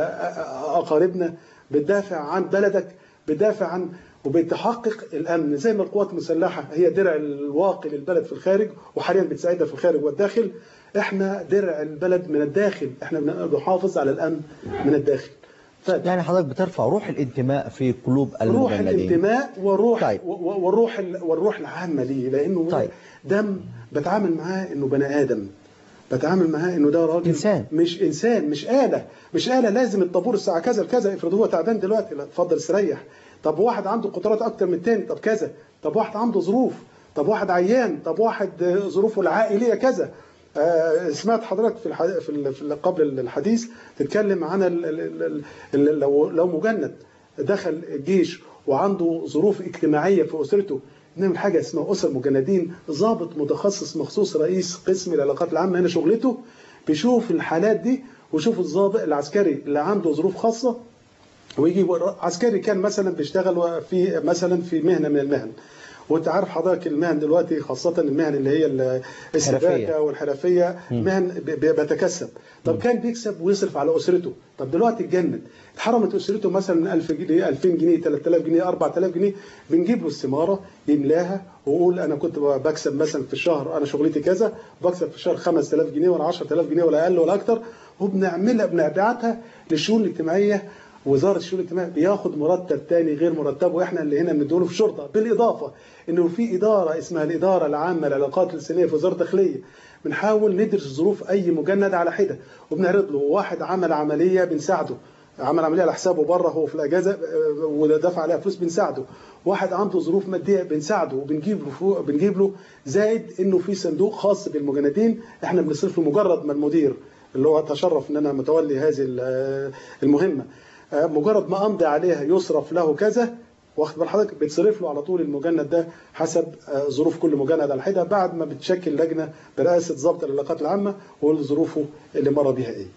آه، اقاربنا بتدافع عن بلدك بتدافع عن وبتحقق الامن زي ما القوات المسلحه هي درع الواقي للبلد في الخارج وحاليا بتساعدها في الخارج والداخل احنا درع البلد من الداخل احنا بنحافظ على الامن من الداخل يعني حضرتك بترفع روح الانتماء في قلوب روح المجندين الانتماء والروح طيب. و- و- والروح ال- والروح العامه ليه لانه طيب. دم بتعامل معاه انه بني ادم بتعامل معاه انه ده راجل إنسان. مش انسان مش اله مش اله لازم الطابور الساعه كذا لكذا افرض هو تعبان دلوقتي لا اتفضل استريح طب واحد عنده قدرات اكتر من التاني طب كذا طب واحد عنده ظروف طب واحد عيان طب واحد آه، ظروفه العائليه كذا آه، سمعت حضرتك في الح... في, ال... في ال- قبل الحديث تتكلم عن ال... ال... ال... ال... لو لو مجند دخل الجيش وعنده ظروف اجتماعيه في اسرته نعمل حاجه اسمها اسر مجندين ضابط متخصص مخصوص رئيس قسم العلاقات العامه هنا شغلته بيشوف الحالات دي وشوفوا الضابط العسكري اللي عنده ظروف خاصه ويجي عسكري كان مثلا بيشتغل في مثلا في مهنه من المهن وانت عارف حضرتك المهن دلوقتي خاصه المهن اللي هي ال- السباكه والحرفيه مهن ب- ب- بيتكسب طب كان بيكسب ويصرف على اسرته طب دلوقتي اتجنن اتحرمت اسرته مثلا 1000 جنيه 2000 جنيه 3000 جنيه 4000 جنيه بنجيب له استماره يملاها ويقول انا كنت بكسب مثلا في الشهر انا شغلتي كذا بكسب في الشهر 5000 جنيه ولا 10000 جنيه ولا اقل ولا اكتر وبنعملها بنبعتها للشؤون الاجتماعيه وزاره الشؤون الاجتماعيه بياخد مرتب تاني غير مرتبه احنا اللي هنا بندوله في الشرطه بالاضافه انه في اداره اسمها الاداره العامه للعلاقات الانسانيه في وزاره الداخليه بنحاول ندرس ظروف اي مجند على حده وبنعرض له واحد عمل عمليه بنساعده عمل عمليه على حسابه بره هو في الاجازه آه، ودفع عليها فلوس بنساعده واحد عنده ظروف ماديه بنساعده وبنجيب له فوق بنجيب له زائد انه في صندوق خاص بالمجندين احنا بنصرف له مجرد ما المدير اللي هو تشرف ان انا متولي هذه ال- المهمه آه، مجرد ما امضي عليها يصرف له كذا واخد بال حضرتك بيتصرف له على طول المجند ده حسب آه، ظروف كل مجند على حده بعد ما بتشكل لجنه برئاسه ضابط العلاقات العامه وظروفه اللي مر بها ايه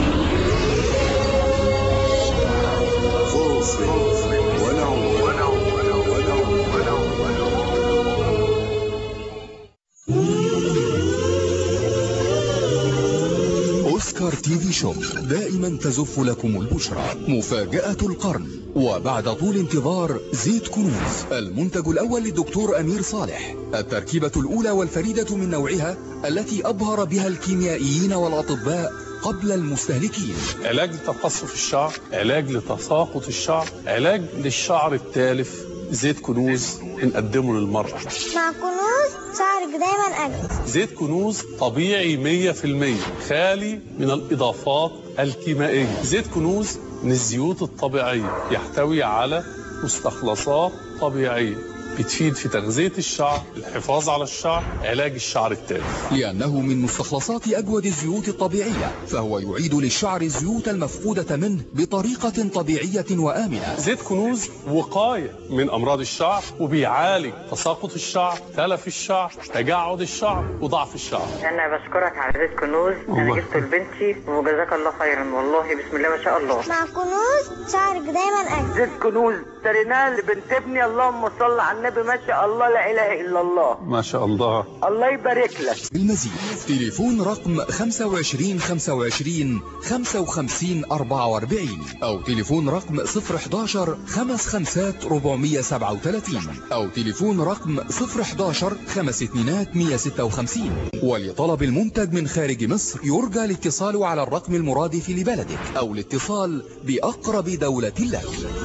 أوسكار تي في شوب دائما تزف لكم البشرى مفاجأة القرن وبعد طول انتظار زيت كنوز المنتج الأول للدكتور أمير صالح التركيبة الأولى والفريدة من نوعها التي أبهر بها الكيميائيين والأطباء قبل المستهلكين علاج لتقصف الشعر علاج لتساقط الشعر علاج للشعر التالف زيت كنوز بنقدمه للمرأة مع كنوز شعرك دايما أجمل زيت كنوز طبيعي 100% خالي من الإضافات الكيميائية زيت كنوز من الزيوت الطبيعية يحتوي على مستخلصات طبيعية بتفيد في تغذية الشعر الحفاظ على الشعر علاج الشعر التالف لأنه من مستخلصات أجود الزيوت الطبيعية فهو يعيد للشعر الزيوت المفقودة منه بطريقة طبيعية وآمنة زيت كنوز وقاية من أمراض الشعر وبيعالج تساقط الشعر تلف الشعر تجعد الشعر وضعف الشعر انا بشكرك على زيت كنوز انا الله. جبته لبنتي وجزاك الله خيرا والله بسم الله ما شاء الله مع كنوز شعرك دايما أجمل زيت كنوز اشتريناه لبنت ابني اللهم صل على النبي ما شاء الله لا اله الا الله ما شاء الله الله يبارك لك المزيد تليفون رقم 25 25 55 44 أو تليفون رقم 011 خمس خمسات 437 أو تليفون رقم 011 خمس اتنينات 156 ولطلب المنتج من خارج مصر يرجى الاتصال على الرقم المرادف لبلدك أو الاتصال بأقرب دولة لك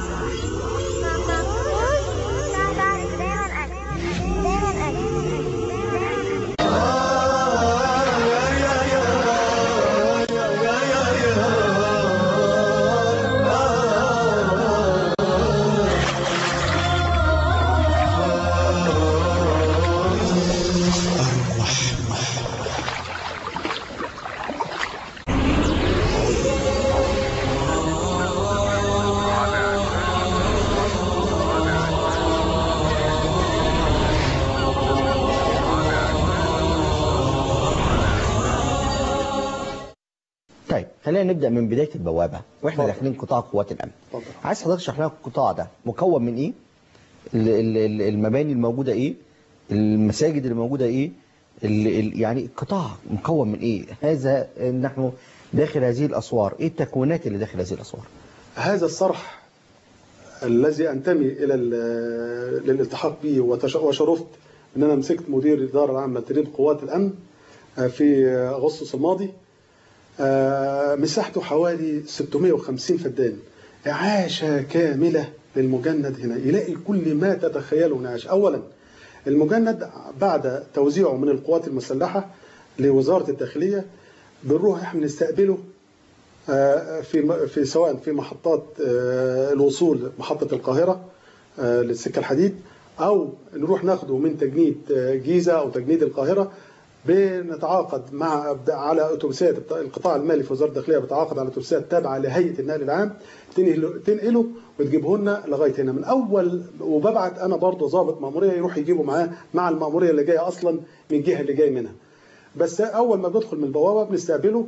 شعرك دايما أجمل دايما أجمل طيب خلينا نبدا من بدايه البوابه واحنا داخلين قطاع قوات الامن عايز حضرتك تشرح لنا القطاع ده مكون من ايه ال- ال- ال- المباني الموجوده ايه المساجد اللي موجوده ايه ال- ال- يعني القطاع مكون من ايه هذا نحن داخل هذه الاسوار ايه التكوينات اللي داخل هذه الاسوار هذا الصرح الذي انتمي الى ال- للالتحاق به وتش- وشرفت ان انا مسكت مدير الاداره العامه لتدريب قوات الامن آه، في اغسطس الماضي آه، مساحته حوالي 650 فدان إعاشة كاملة للمجند هنا يلاقي كل ما تتخيله نعاش أولا المجند بعد توزيعه من القوات المسلحة لوزارة الداخلية بنروح احنا نستقبله آه، في في سواء في محطات آه، الوصول محطة القاهرة آه، للسكة الحديد أو نروح ناخده من تجنيد آه، جيزة أو تجنيد القاهرة بنتعاقد مع على اتوبيسات القطاع المالي في وزاره الداخليه بيتعاقد على اتوبيسات تابعه لهيئه النقل العام تنقله تنقله وتجيبه لنا لغايه هنا من اول وببعت انا برضه ضابط ماموريه يروح يجيبه معاه مع الماموريه اللي جايه اصلا من الجهه اللي جاي منها بس اول ما بندخل من البوابه بنستقبله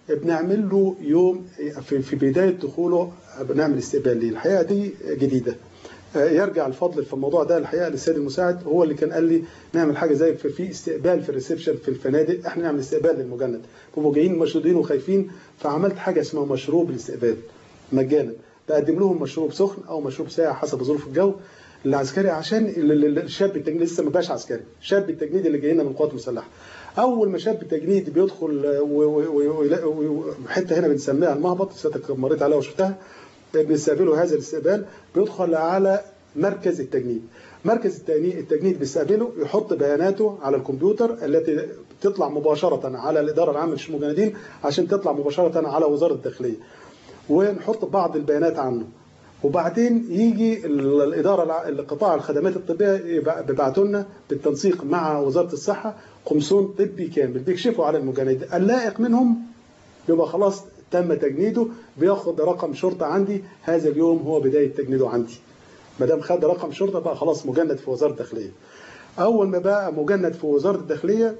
بنعمل له يوم في في بدايه دخوله بنعمل استقبال ليه الحقيقه دي جديده آه، يرجع الفضل في الموضوع ده الحقيقه للسيد المساعد هو اللي كان قال لي نعمل حاجه زي في, في استقبال في الريسبشن في الفنادق احنا نعمل استقبال للمجند بيبقوا جايين مشدودين وخايفين فعملت حاجه اسمها مشروب الاستقبال مجانا بقدم لهم مشروب سخن او مشروب ساقع حسب ظروف الجو العسكري عشان ال- ال- ال- الشاب التجنيد لسه ما بقاش عسكري شاب التجنيد اللي جاي لنا من القوات المسلحه اول ما شاب التجنيد بيدخل آه، و- و- و- ويلاقي- و- و- حته هنا بنسميها المهبط سيادتك مريت عليها وشفتها بنستقبله هذا الاستقبال بيدخل على مركز التجنيد مركز التجنيد التجنيد بيستقبله يحط بياناته على الكمبيوتر التي تطلع مباشرة على الإدارة العامة للشؤون المجندين عشان تطلع مباشرة على وزارة الداخلية ونحط بعض البيانات عنه وبعدين يجي ال- الإدارة الع- القطاع الخدمات الطبية يبع- بيبعتوا لنا بالتنسيق مع وزارة الصحة قمصون طبي كامل بيكشفوا على المجند اللائق منهم يبقى خلاص تم تجنيده بياخد رقم شرطة عندي هذا اليوم هو بداية تجنيده عندي ما دام خد رقم شرطة بقى خلاص مجند في وزارة الداخلية أول ما بقى مجند في وزارة الداخلية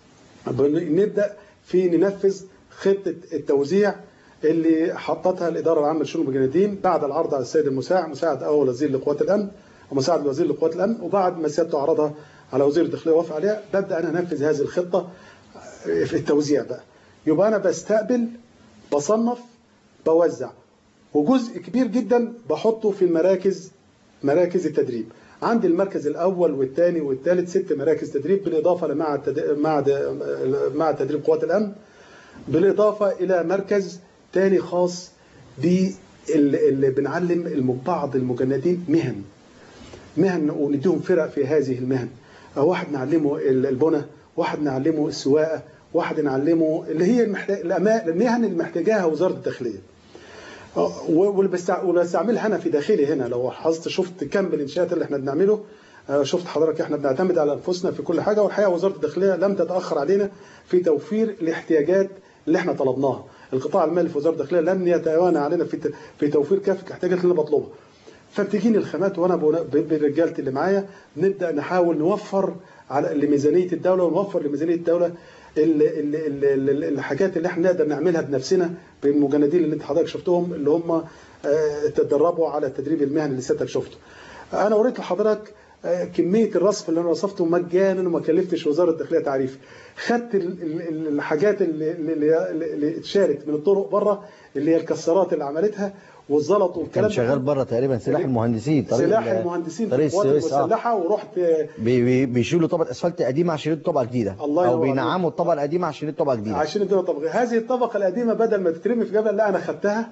بن- نبدأ في ننفذ خطة التوزيع اللي حطتها الإدارة العامة للشؤون المجندين بعد العرض على السيد المساعد مساعد أول وزير لقوات الأمن ومساعد الوزير لقوات الأمن وبعد ما سيادته عرضها على وزير الداخلية وافق عليها ببدأ أنا أنفذ هذه الخطة في التوزيع بقى يبقى أنا بستقبل بصنف بوزع وجزء كبير جدا بحطه في المراكز مراكز التدريب عندي المركز الاول والثاني والثالث ست مراكز تدريب بالاضافه لمعهد تد- معهد معهد تدريب قوات الامن بالاضافه الى مركز ثاني خاص باللي اللي بنعلم الم- بعض المجندين مهن مهن ونديهم فرق في هذه المهن واحد نعلمه ال- البنى واحد نعلمه السواقه واحد نعلمه اللي هي المحتاج الأما- المهن اللي محتاجاها وزاره الداخليه آه، واللي بستع- واللي بستعملها انا في داخلي هنا لو لاحظت شفت كم الانشاءات اللي احنا بنعمله آه، شفت حضرتك احنا بنعتمد على انفسنا في كل حاجه والحقيقه وزاره الداخليه لم تتاخر علينا في توفير الاحتياجات اللي احنا طلبناها القطاع المالي في وزاره الداخليه لم يتوانى علينا في ت- في توفير كافه الاحتياجات اللي انا بطلبها فبتجيني الخامات وانا بنا- ب- برجالتي اللي معايا نبدا نحاول نوفر على لميزانيه الدوله ونوفر لميزانيه الدوله ال- ال- ال- ال- الحاجات اللي احنا نقدر نعملها بنفسنا بالمجندين اللي انت حضرتك شفتهم اللي هم آه، تدربوا على التدريب المهني اللي سيادتك شفته. انا وريت لحضرتك آه، كميه الرصف اللي انا رصفته مجانا وما كلفتش وزاره الداخليه تعريف. خدت ال- ال- ال- الحاجات اللي, اللي, اللي, اللي اتشالت من الطرق بره اللي هي الكسرات اللي عملتها والزلط والكلام كان ده شغال بره تقريبا سلاح المهندسين طريق سلاح ال- المهندسين في طريق القوات السويس اه المسلحه ورحت بي- بي- بيشيلوا طبقه اسفلت قديمه عشان يدوا طبقه جديده الله او ينور بينعموا الطبقه القديمه عشان يدوا طبقه جديده عشان الدنيا طبقة هذه الطبقة القديمة بدل ما تترمي في جبل لا أنا خدتها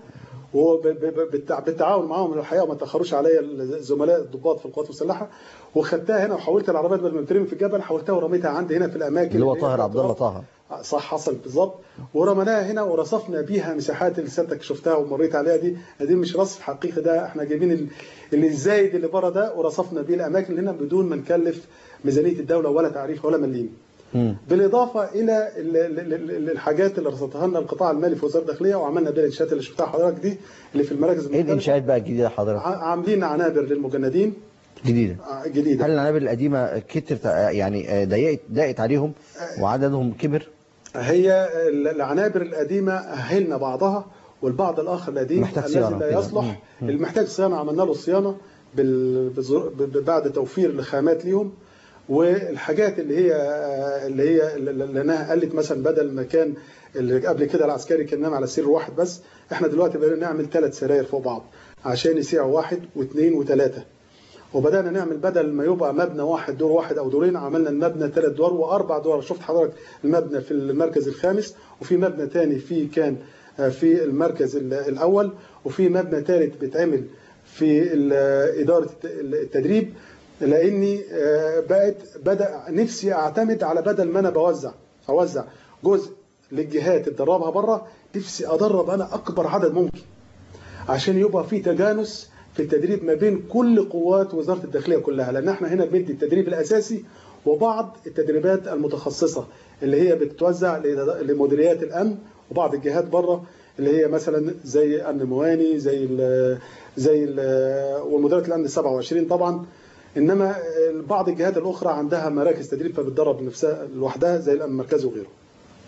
وبالتعاون معاهم الحقيقة ما تأخروش عليا الزملاء الضباط في القوات المسلحة وخدتها هنا وحولت العربيات بدل ما تترمي في الجبل حولتها ورميتها عندي هنا في الأماكن اللي هو هي طاهر فيها عبد الله تراب. طه صح حصل بالظبط ورمناها هنا ورصفنا بيها مساحات اللي سيادتك شفتها ومريت عليها دي دي مش رصف حقيقي ده احنا جايبين ال- اللي الزايد اللي بره ده ورصفنا بيه الاماكن اللي هنا بدون ما نكلف ميزانيه الدوله ولا تعريف ولا مليم بالاضافه الى ال- ال- ال- الحاجات اللي رصدتها لنا القطاع المالي في وزاره الداخليه وعملنا بيها الانشاءات اللي شفتها حضرتك دي اللي في المراكز ايه المختلفه الانشاءات بقى الجديده حضرتك ع- عاملين عنابر للمجندين جديده جديده هل العنابر القديمه كتر يعني آه، ضيقت ضاقت عليهم وعددهم كبر هي ال- العنابر القديمه اهلنا بعضها والبعض الاخر القديم محتاج الذي صيانة لا كده. يصلح مم. المحتاج صيانه عملنا له صيانه بال- بزر- ب- بعد توفير الخامات ليهم والحاجات اللي هي اللي هي اللي انها قلت مثلا بدل ما كان اللي قبل كده العسكري كان نام على سرير واحد بس احنا دلوقتي بقينا نعمل ثلاث سراير فوق بعض عشان يسيعوا واحد واثنين وثلاثه وبدانا نعمل بدل ما يبقى مبنى واحد دور واحد او دورين عملنا المبنى ثلاث دور واربع دور شفت حضرتك المبنى في المركز الخامس وفي مبنى ثاني في كان آه، في المركز ال- الاول وفي مبنى ثالث بيتعمل في ال- اداره الت- التدريب لاني آه، بقت بدا نفسي اعتمد على بدل ما انا بوزع اوزع جزء للجهات تدربها بره نفسي ادرب انا اكبر عدد ممكن عشان يبقى في تجانس في التدريب ما بين كل قوات وزاره الداخليه كلها لان احنا هنا بندي التدريب الاساسي وبعض التدريبات المتخصصه اللي هي بتتوزع لإدارة- لمديريات الامن وبعض الجهات بره اللي هي مثلا زي امن مواني زي ال زي ال ومديريه الامن 27 طبعا انما بعض الجهات الاخرى عندها مراكز تدريب فبتدرب نفسها لوحدها زي الامن المركزي وغيره.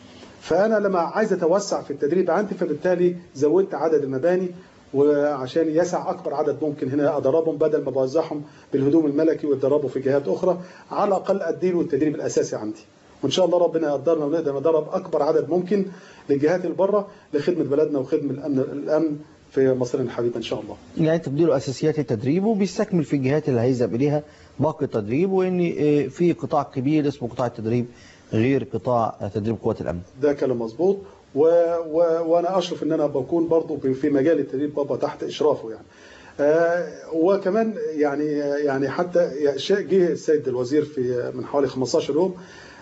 فانا لما عايز اتوسع في التدريب عندي فبالتالي زودت عدد المباني وعشان يسع اكبر عدد ممكن هنا ادربهم بدل ما بوزعهم بالهدوم الملكي ويتدربوا في جهات اخرى على الاقل اديله التدريب الاساسي عندي وان شاء الله ربنا يقدرنا ونقدر ندرب اكبر عدد ممكن للجهات اللي بره لخدمه بلدنا وخدمه الامن الامن في مصرنا الحبيبه ان شاء الله يعني انت بتديله اساسيات التدريب وبيستكمل في الجهات اللي هيذهب اليها باقي التدريب وان آه، في قطاع كبير اسمه قطاع التدريب غير قطاع تدريب قوات الامن ده كلام مظبوط و... و... وانا اشرف ان انا بكون برضو في مجال التدريب بابا تحت اشرافه يعني آه وكمان يعني يعني حتى شيء جه السيد الوزير في من حوالي 15 يوم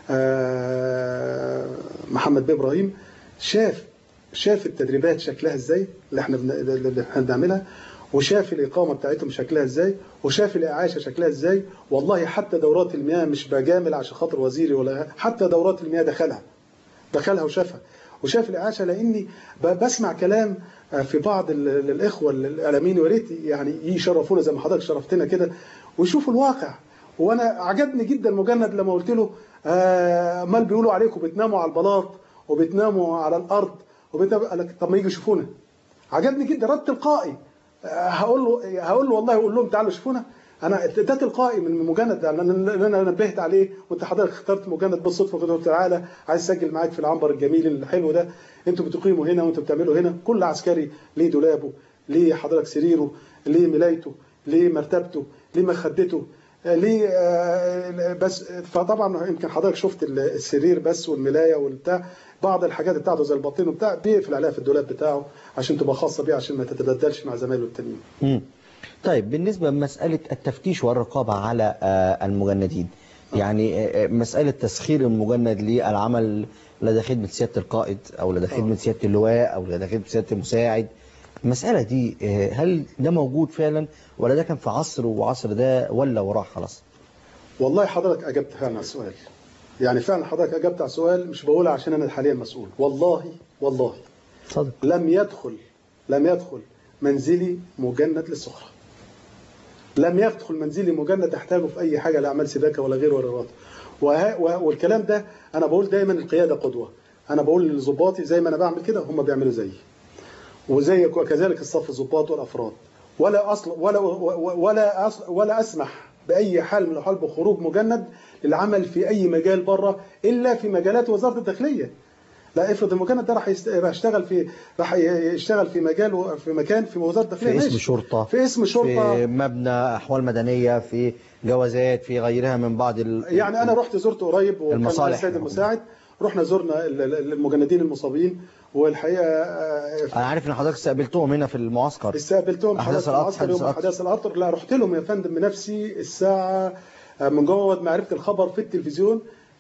آه محمد بن ابراهيم شاف شاف التدريبات شكلها ازاي اللي احنا بن... اللي احنا بنعملها وشاف الإقامة بتاعتهم شكلها إزاي وشاف الإعاشة شكلها إزاي والله حتى دورات المياه مش بجامل عشان خاطر وزيري ولا حتى دورات المياه دخلها دخلها وشافها وشاف الإعاشة لأني ب- بسمع كلام آه، في بعض ال- ال- الإخوة الإعلاميين يا ريت يعني يشرفونا زي ما حضرتك شرفتنا كده ويشوفوا الواقع وأنا عجبني جدا مجند لما قلت له آه، امال بيقولوا عليكم بتناموا على البلاط وبتناموا على الأرض وبتناموا قال لك طب ما يجوا يشوفونا عجبني جدا رد تلقائي آه، هقول له هقول له والله اقول لهم تعالوا شوفونا انا ده تلقائي من مجند ده اللي انا نبهت عليه وانت حضرتك اخترت مجند بالصدفه قلت له تعالى عايز اسجل معاك في العنبر الجميل الحلو ده انتوا بتقيموا هنا وانتوا بتعملوا هنا كل عسكري ليه دولابه ليه حضرتك سريره ليه ملايته ليه مرتبته ليه مخدته آه، ليه آه، بس فطبعا يمكن حضرتك شفت السرير بس والملايه والبتاع بعض الحاجات بتاعته زي البطين وبتاع بيقفل عليها في الدولاب بتاعه عشان تبقى خاصه بيه عشان ما تتبدلش مع زمايله التانيين مم. طيب بالنسبة لمسألة التفتيش والرقابة على آه، المجندين يعني آه، آه، مسألة تسخير المجند للعمل لدى خدمة سيادة القائد أو لدى خدمة سيادة اللواء أو لدى خدمة سيادة المساعد المسألة دي آه، هل ده موجود فعلا ولا ده كان في عصر وعصر ده ولا وراه خلاص والله حضرتك اجبت فعلا على السؤال يعني فعلا حضرتك اجبت على السؤال مش بقولها عشان انا حاليا مسؤول والله والله صدق. لم يدخل لم يدخل منزلي مجند للسخره لم يدخل منزلي مجند احتاجه في اي حاجه لا اعمال سباكه ولا غيره ولا راتب وه... وه- والكلام ده انا بقول دايما القياده قدوه انا بقول لظباطي زي ما انا بعمل كده هم بيعملوا زيي وزي وكذلك الصف الضباط والافراد ولا اصل ولا ولا أصل ولا اسمح باي حال من الاحوال بخروج مجند للعمل في اي مجال بره الا في مجالات وزاره الداخليه لا افرض المجند ده راح يست- راح يشتغل في راح يشتغل في مجال في مكان في وزاره الداخليه في اسم ماشي. شرطة في اسم شرطه في مبنى أحوال مدنية في جوازات في غيرها من بعض ال... يعني انا رحت زرت قريب وكان معايا المصالح. السيد المساعد رحنا زرنا ال- ال- المجندين المصابين والحقيقه آه، أنا عارف إن حضرتك استقبلتهم هنا في المعسكر استقبلتهم أحداث حدث القطر العسكر يوم حدث احداث القطر لا رحت لهم يا فندم بنفسي الساعه آه، من جوه ما عرفت الخبر في التلفزيون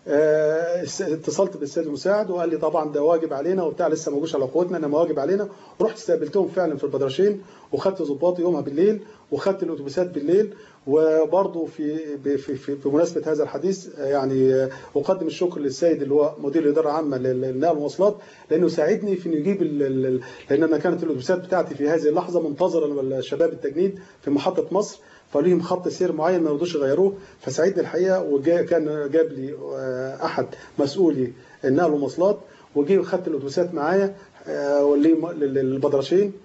آه، اس- اتصلت بالسيد المساعد وقال لي طبعا ده واجب علينا وبتاع لسه ما جوش على قوتنا انما واجب علينا ورحت استقبلتهم فعلا في البدرشين وخدت ضباطي يومها بالليل وخدت الاتوبيسات بالليل وبرضه في ب- في في بمناسبه هذا الحديث آه، يعني آه، اقدم الشكر للسيد اللي هو مدير الاداره العامه لل- للنقل والمواصلات لانه ساعدني في انه يجيب ال- ال- ال- لان انا كانت الاتوبيسات بتاعتي في هذه اللحظه منتظره الشباب التجنيد في محطه مصر فليهم خط سير معين ما يرضوش يغيروه فساعدني الحقيقه وكان جاب لي آه، احد مسؤولي النقل والمواصلات وجي وخدت الاتوبيسات معايا آه، لل- لل- للبدرشين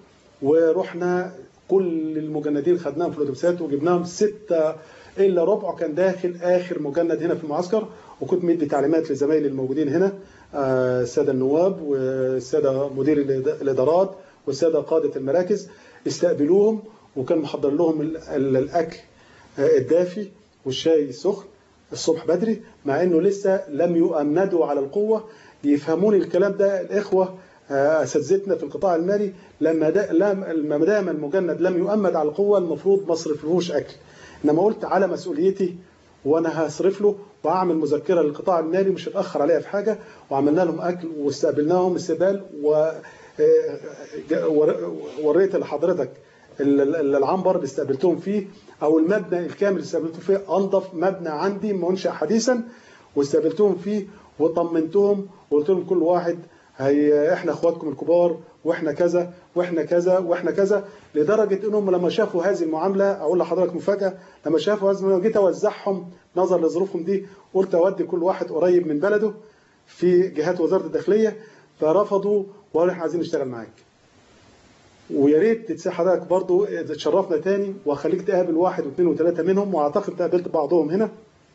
ورحنا كل المجندين خدناهم في الاتوبيسات وجبناهم ستة الا ربع كان داخل اخر مجند هنا في المعسكر وكنت مدي تعليمات لزمايلي الموجودين هنا آه، الساده النواب والساده مدير الإد- الادارات والساده قاده المراكز استقبلوهم وكان محضر لهم ال- ال- الاكل آه، الدافي والشاي السخن الصبح بدري مع انه لسه لم يؤمدوا على القوه يفهموني الكلام ده الاخوه آه، اساتذتنا في القطاع المالي لما دا لم- لما دام المجند لم يؤمد على القوه المفروض ما اصرفلهوش اكل انما قلت على مسؤوليتي وانا هصرف له واعمل مذكره للقطاع المالي مش هتاخر عليها في حاجه وعملنا لهم اكل واستقبلناهم استقبال و آه، جا- ور- وريت لحضرتك ال- ال- ال- العنبر اللي استقبلتهم فيه او المبنى الكامل اللي استقبلتهم فيه انظف مبنى عندي منشا حديثا واستقبلتهم فيه وطمنتهم وقلت لهم كل واحد هي احنا اخواتكم الكبار واحنا كذا واحنا كذا واحنا كذا لدرجه انهم لما شافوا هذه المعامله اقول لحضرتك مفاجاه لما شافوا هذه المعاملة جيت اوزعهم نظرا لظروفهم دي قلت اودي كل واحد قريب من بلده في جهات وزاره الداخليه فرفضوا وقالوا احنا عايزين نشتغل معاك ويا ريت تتساح حضرتك برضو تشرفنا تاني واخليك تقابل واحد واثنين وثلاثه منهم واعتقد قابلت بعضهم هنا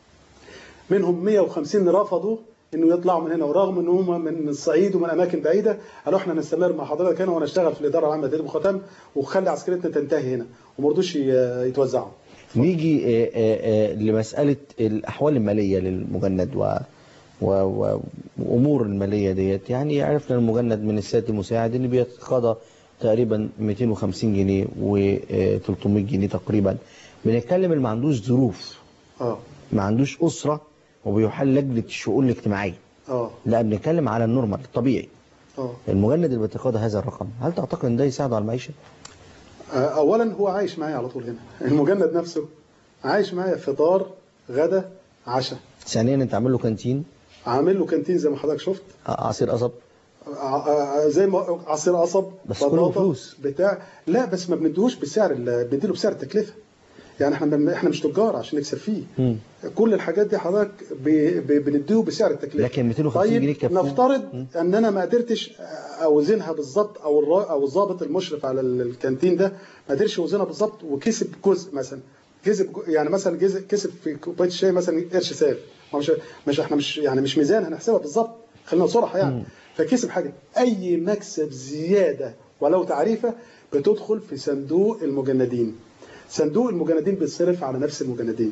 منهم 150 رفضوا انه يطلعوا من هنا ورغم ان هم من الصعيد ومن اماكن بعيده قالوا احنا نستمر مع حضرتك هنا ونشتغل في الاداره العامه للتدريب والختام وخلي عسكريتنا تنتهي هنا وما رضوش ي- يتوزعوا نيجي آه، آه، آه، لمسألة الأحوال المالية للمجند و و- و- وأمور المالية ديت يعني عرفنا المجند من السيد المساعد إن بيتقاضى تقريبا 250 جنيه و 300 جنيه تقريبا بنتكلم اللي ما عندوش ظروف اه ما عندوش أسرة وبيحل لجنة الشؤون الاجتماعية اه لا بنتكلم على النورمال الطبيعي اه المجند اللي بيتقاضى هذا الرقم هل تعتقد ان ده يساعده على المعيشة؟ آه، اولا هو عايش معايا على طول هنا المجند نفسه عايش معايا فطار غدا عشاء ثانيا انت عامل له كانتين عامل له كانتين زي ما حضرتك شفت آه، عصير قصب ع- ع- زي ما عصير قصب بس كله بطاطا، فلوس. بتاع لا بس ما بنديهوش بسعر ال- بنديله بسعر التكلفه يعني احنا بن- احنا مش تجار عشان نكسب فيه مم. كل الحاجات دي حضرتك ب- ب- بنديه بسعر التكلفه لكن 250 جنيه طيب يكفوه؟ نفترض ان انا ما قدرتش اوزنها بالظبط او الرا- او الضابط المشرف على ال- الكانتين ده ما قدرش يوزنها بالظبط وكسب جزء مثلا كسب جو- يعني مثلا جزء كسب في كوبايه الشاي مثلا قرش ساغ ما مش مش احنا مش يعني مش ميزان هنحسبها بالظبط خلينا صراحه يعني فكسب حاجه اي مكسب زياده ولو تعريفه بتدخل في صندوق المجندين صندوق المجندين بيتصرف على نفس المجندين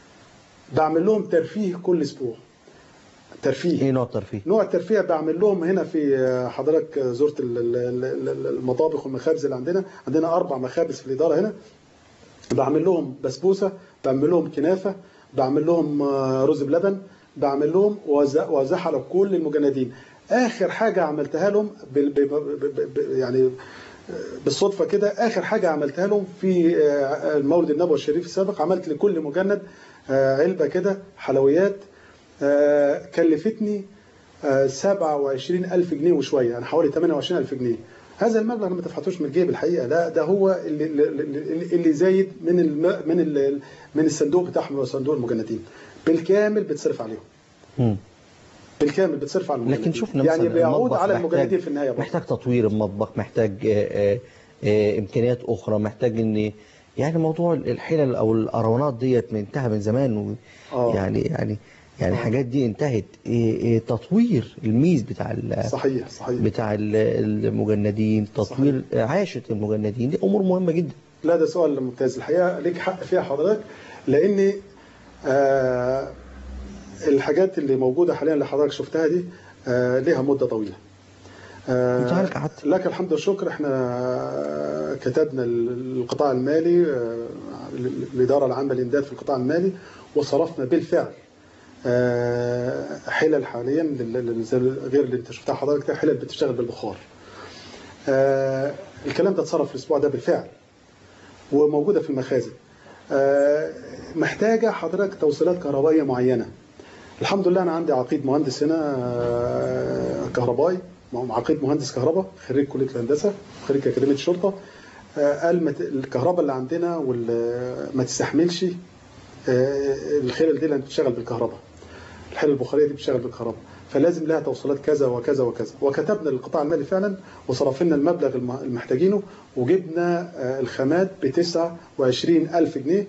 بعمل لهم ترفيه كل اسبوع ترفيه ايه نوع الترفيه؟ نوع الترفيه بعمل لهم هنا في حضرتك زرت ال- ال- ال- ال- المطابخ والمخابز اللي عندنا عندنا اربع مخابز في الاداره هنا بعمل لهم بسبوسه بعمل لهم كنافه بعمل لهم آه، رز بلبن بعمل لهم وأوزع- واوزعها على كل المجندين اخر حاجه عملتها لهم بال- ب- ب- ب- ب- يعني آه، بالصدفه كده اخر حاجه عملتها لهم في آه، المولد النبوي الشريف السابق عملت لكل مجند آه، علبه كده حلويات آه، كلفتني آه، 27 ألف جنيه وشوية يعني حوالي 28 ألف جنيه هذا المبلغ أنا ما دفعتوش من الجيب الحقيقة لا ده هو اللي, اللي, اللي زايد من الم من ال من الصندوق بتاعهم اللي هو صندوق المجندين بالكامل بتصرف عليهم مم. بالكامل بتصرف على المجندين لكن شفنا يعني مثلا بيعود المطبخ على محتاج- المجندين في النهاية برضه. محتاج تطوير المطبخ محتاج آه، آه، آه، امكانيات اخرى محتاج ان يعني موضوع الحلل او الاروانات ديت انتهى من زمان و آه. يعني يعني يعني الحاجات دي انتهت إيه إيه تطوير الميز بتاع ال- صحيح صحيح بتاع ال- المجندين تطوير عاشة المجندين دي امور مهمة جدا لا ده سؤال ممتاز الحقيقه ليك حق فيها حضرتك لان آه الحاجات اللي موجوده حاليا اللي حضرتك شفتها دي آه ليها مده طويله آه لك الحمد والشكر احنا كتبنا القطاع المالي آه الاداره العامه للامداد في القطاع المالي وصرفنا بالفعل آه، حلل حاليا لل- لل- زي غير اللي انت شفتها حضرتك ده حلل بتشتغل بالبخار آه، الكلام ده اتصرف الاسبوع ده بالفعل وموجوده في المخازن آه، محتاجه حضرتك توصيلات كهربائيه معينه الحمد لله انا عندي عقيد مهندس هنا آه، كهربائي عقيد مهندس كهرباء خريج كليه الهندسه خريج اكاديميه الشرطه آه، قال ما ت- الكهرباء اللي عندنا وال- ما تستحملش آه، الخلل دي لان بتشتغل بالكهرباء الحلل البخاريه دي بتشتغل بالكهرباء فلازم لها توصيلات كذا وكذا وكذا وكتبنا للقطاع المالي فعلا وصرف لنا المبلغ الم- المحتاجينه وجبنا آه، الخامات ب 29 ألف جنيه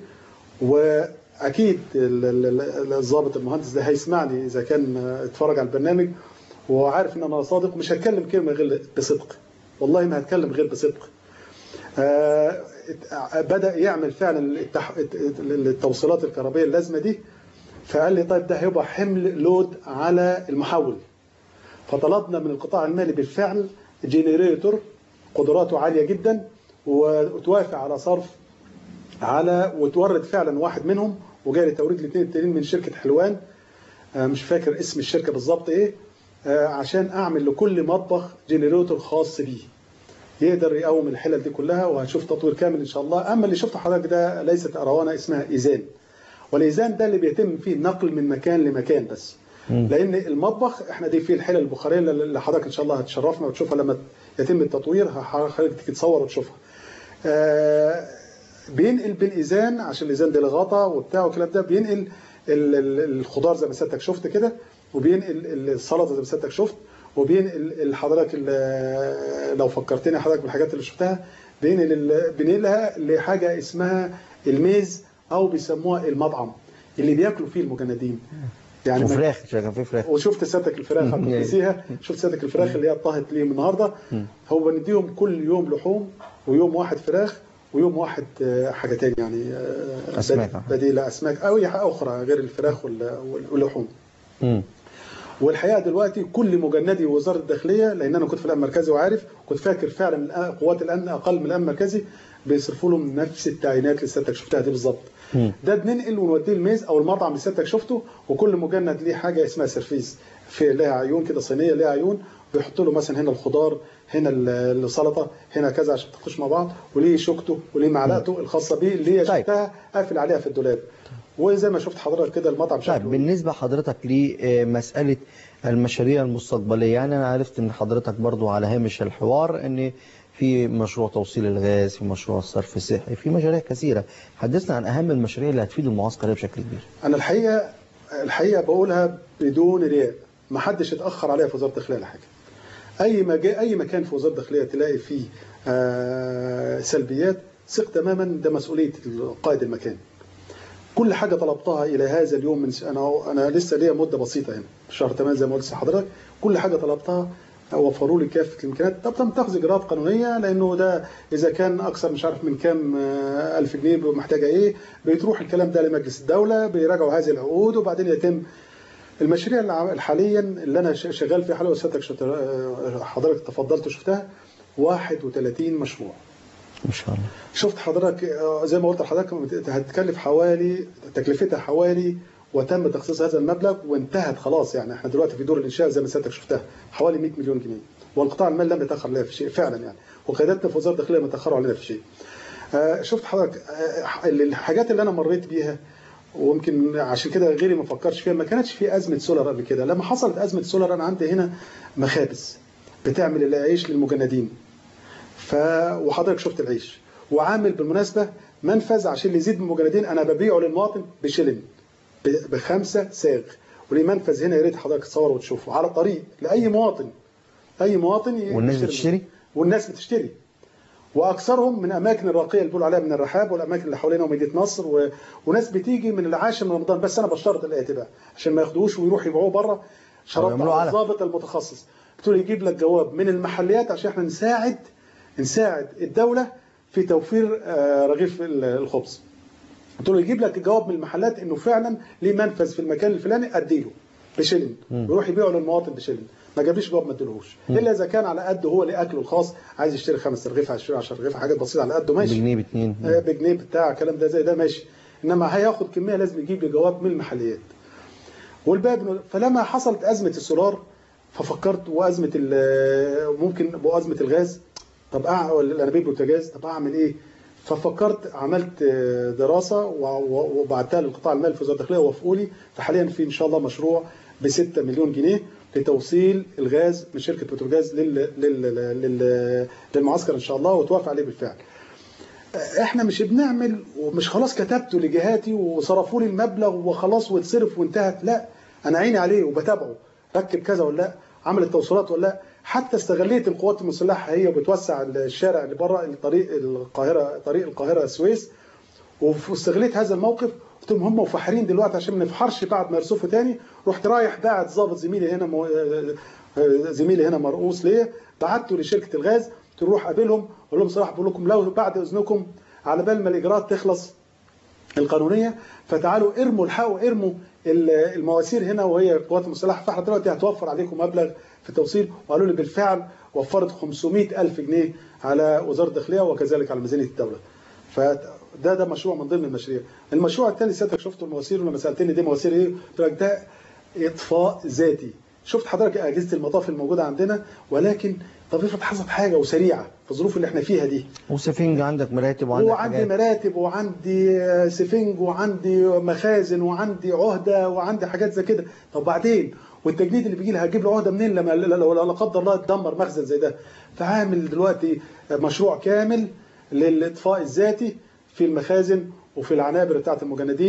واكيد ال- ال- ال- الضابط المهندس ده هيسمعني اذا كان آه، اتفرج على البرنامج وعارف ان انا صادق مش هتكلم كلمه غير بصدق والله ما هتكلم غير بصدق آه، بدا يعمل فعلا التح... التوصيلات الكهربائيه اللازمه دي فقال لي طيب ده هيبقى حمل لود على المحول فطلبنا من القطاع المالي بالفعل جنريتور قدراته عاليه جدا وتوافق على صرف على وتورد فعلا واحد منهم وجالي توريد الاثنين التانيين من شركه حلوان آه، مش فاكر اسم الشركه بالظبط ايه آه، عشان اعمل لكل مطبخ جنريتور خاص بيه يقدر يقوم الحلل دي كلها وهنشوف تطوير كامل ان شاء الله اما اللي شفته حضرتك ده ليست اروانه اسمها ايزان والايزان ده اللي بيتم فيه النقل من مكان لمكان بس لان المطبخ احنا دي فيه الحلل البخاريه اللي حضرتك ان شاء الله هتشرفنا وتشوفها لما يتم التطوير حضرتك تيجي تصور وتشوفها آه، بينقل بالايزان عشان الايزان ده الغطا وبتاع والكلام ده بينقل ال- ال- الخضار زي ما سيادتك شفت كده وبينقل السلطه زي ما سيادتك شفت وبينقل حضرتك ال- لو فكرتني حضرتك بالحاجات اللي شفتها بينقل ال- بينقلها لحاجه اسمها الميز او بيسموها المطعم اللي بياكلوا فيه المجندين يعني ما- وفراخ مش كان في فراخ وشفت سيادتك الفراخ هتنسيها شفت سيادتك الفراخ اللي هي طهت ليهم النهارده هو بنديهم كل يوم لحوم ويوم واحد فراخ ويوم واحد آه، حاجه تاني يعني آه، أسماك. بد- بديله اسماك او اي حاجه اخرى غير الفراخ وال- وال- واللحوم مم. والحقيقه دلوقتي كل مجندي وزاره الداخليه لان انا كنت في الامن المركزي وعارف كنت فاكر فعلا الآن قوات الامن اقل من الامن المركزي بيصرفوا لهم نفس التعيينات اللي سيادتك شفتها دي بالظبط ده بننقل ونوديه الميز او المطعم اللي سيادتك شفته وكل مجند ليه حاجه اسمها سيرفيس في لها عيون كده صينيه ليها عيون بيحط له مثلا هنا الخضار هنا ال- السلطه هنا كذا عشان تخش مع بعض وليه شوكته وليه معلقته الخاصه بيه اللي هي شفتها قافل عليها في الدولاب وزي ما شفت حضرتك كده المطعم شكله طيب بالنسبة حضرتك لمسألة المشاريع المستقبلية يعني أنا عرفت من حضرتك برضو على هامش الحوار أن في مشروع توصيل الغاز في مشروع الصرف الصحي في مشاريع كثيرة حدثنا عن أهم المشاريع اللي هتفيد المعسكر ده بشكل كبير انا الحقيقه الحقيقه بقولها بدون رياء ما حدش اتاخر عليها في وزاره الداخليه ولا حاجه اي مجال اي مكان في وزاره الداخليه تلاقي فيه آه، سلبيات ثق تماما ده مسؤوليه قائد المكان كل حاجه طلبتها الى هذا اليوم من س- انا انا لسه ليا مده بسيطه هنا في شهر 8 زي ما قلت لحضرتك كل حاجه طلبتها وفروا لي كافه الامكانيات طب تم تاخذ اجراءات قانونيه لانه ده اذا كان اكثر مش عارف من كام آه، الف جنيه محتاجه ايه بتروح الكلام ده لمجلس الدوله بيراجعوا هذه العقود وبعدين يتم المشاريع اللي عم- حاليا اللي انا ش- شغال فيها حاليا وسيادتك شت- آه، حضرتك تفضلت وشفتها 31 مشروع ما شاء الله شفت حضرتك آه، زي ما قلت لحضرتك هتكلف حوالي تكلفتها حوالي وتم تخصيص هذا المبلغ وانتهت خلاص يعني احنا دلوقتي في دور الانشاء زي ما سيادتك شفتها حوالي 100 مليون جنيه والقطاع المالي لم يتاخر علينا في شيء فعلا يعني وقياداتنا في وزاره الداخليه ما تاخروا علينا في شيء. آه، شفت حضرتك آه، الحاجات اللي انا مريت بيها ويمكن عشان كده غيري ما فكرش فيها ما كانتش في ازمه سولار قبل كده لما حصلت ازمه سولار انا عندي هنا مخابز بتعمل العيش للمجندين ف وحضرتك شفت العيش وعامل بالمناسبه منفذ عشان اللي يزيد من المجندين انا ببيعه للمواطن بشلن ب- بخمسه ساغ وليه منفذ هنا يا ريت حضرتك تصور وتشوفه على طريق لاي مواطن اي مواطن ي- والناس يشتري بتشتري؟ والناس بتشتري واكثرهم من اماكن الراقيه اللي بيقولوا عليها من الرحاب والاماكن اللي حوالينا ومدينه نصر و... وناس بتيجي من العاشر من رمضان بس انا بشترط الاتي بقى عشان ما ياخدوش ويروحوا يبيعوه بره شرط يعملوه على علف. الضابط المتخصص قلت له يجيب لك جواب من المحليات عشان احنا نساعد نساعد الدوله في توفير آه، رغيف ال- الخبز قلت له يجيب لك جواب من المحلات انه فعلا ليه منفذ في المكان الفلاني اديله بشلن مم. ويروح يبيعه للمواطن بشلن ما جابليش جواب ما اديلهوش مم. الا اذا كان على قده هو لاكله الخاص عايز يشتري خمس رغيف عايز يشتري 10 رغيف حاجات بسيطه على قده ماشي بجنيه باتنين آه، بجنيه بتاع الكلام ده زي ده ماشي انما هياخد كميه لازم يجيب لي جواب من المحليات والباقي بنو- فلما حصلت ازمه السولار ففكرت وازمه ال- ممكن وازمه الغاز طب أع... ولا الانابيب والبوتاجاز طب اعمل ايه؟ ففكرت عملت آه، دراسه و- و- وبعتها للقطاع المالي في وزاره الداخليه ووافقوا لي فحاليا في ان شاء الله مشروع ب 6 مليون جنيه لتوصيل الغاز من شركه بتروجاز لل... لل... لل... للمعسكر ان شاء الله وتوافق عليه بالفعل. احنا مش بنعمل ومش خلاص كتبته لجهاتي وصرفوا لي المبلغ وخلاص واتصرف وانتهت لا انا عيني عليه وبتابعه ركب كذا ولا لا عمل التوصيلات ولا لا حتى استغليت القوات المسلحه هي بتوسع الشارع اللي بره طريق القاهره طريق القاهره السويس واستغليت هذا الموقف قلت لهم هم مفحرين دلوقتي عشان ما نفحرش بعد ما يرصفوا تاني رحت رايح باعت ضابط زميلي هنا مو... زميلي هنا مرؤوس ليا بعته لشركه الغاز قلت له روح قابلهم قول لهم صراحه بقول لكم لو بعد اذنكم على بال ما الاجراءات تخلص القانونيه فتعالوا ارموا الحقوا ارموا المواسير هنا وهي القوات المسلحه فاحنا دلوقتي هتوفر عليكم مبلغ في التوصيل وقالوا لي بالفعل وفرت 500 ألف جنيه على وزارة الداخلية وكذلك على ميزانية الدولة فده ده مشروع من ضمن المشاريع المشروع الثاني سيادتك شفته المواسير ولما سألتني دي مواسير ايه قلت لك ده إطفاء ذاتي شفت حضرتك أجهزة المطاف الموجودة عندنا ولكن طب افرض حصلت حاجة وسريعة في الظروف اللي احنا فيها دي وسفنج عندك مراتب وعندك وعندي حاجات. مراتب وعندي سفنج وعندي مخازن وعندي عهده وعندي حاجات زي كده طب بعدين والتجنيد اللي بيجي لي هجيب له عهده منين لما لو لا قدر الله اتدمر مخزن زي ده فعامل دلوقتي مشروع كامل للاطفاء الذاتي في المخازن وفي العنابر بتاعت المجندين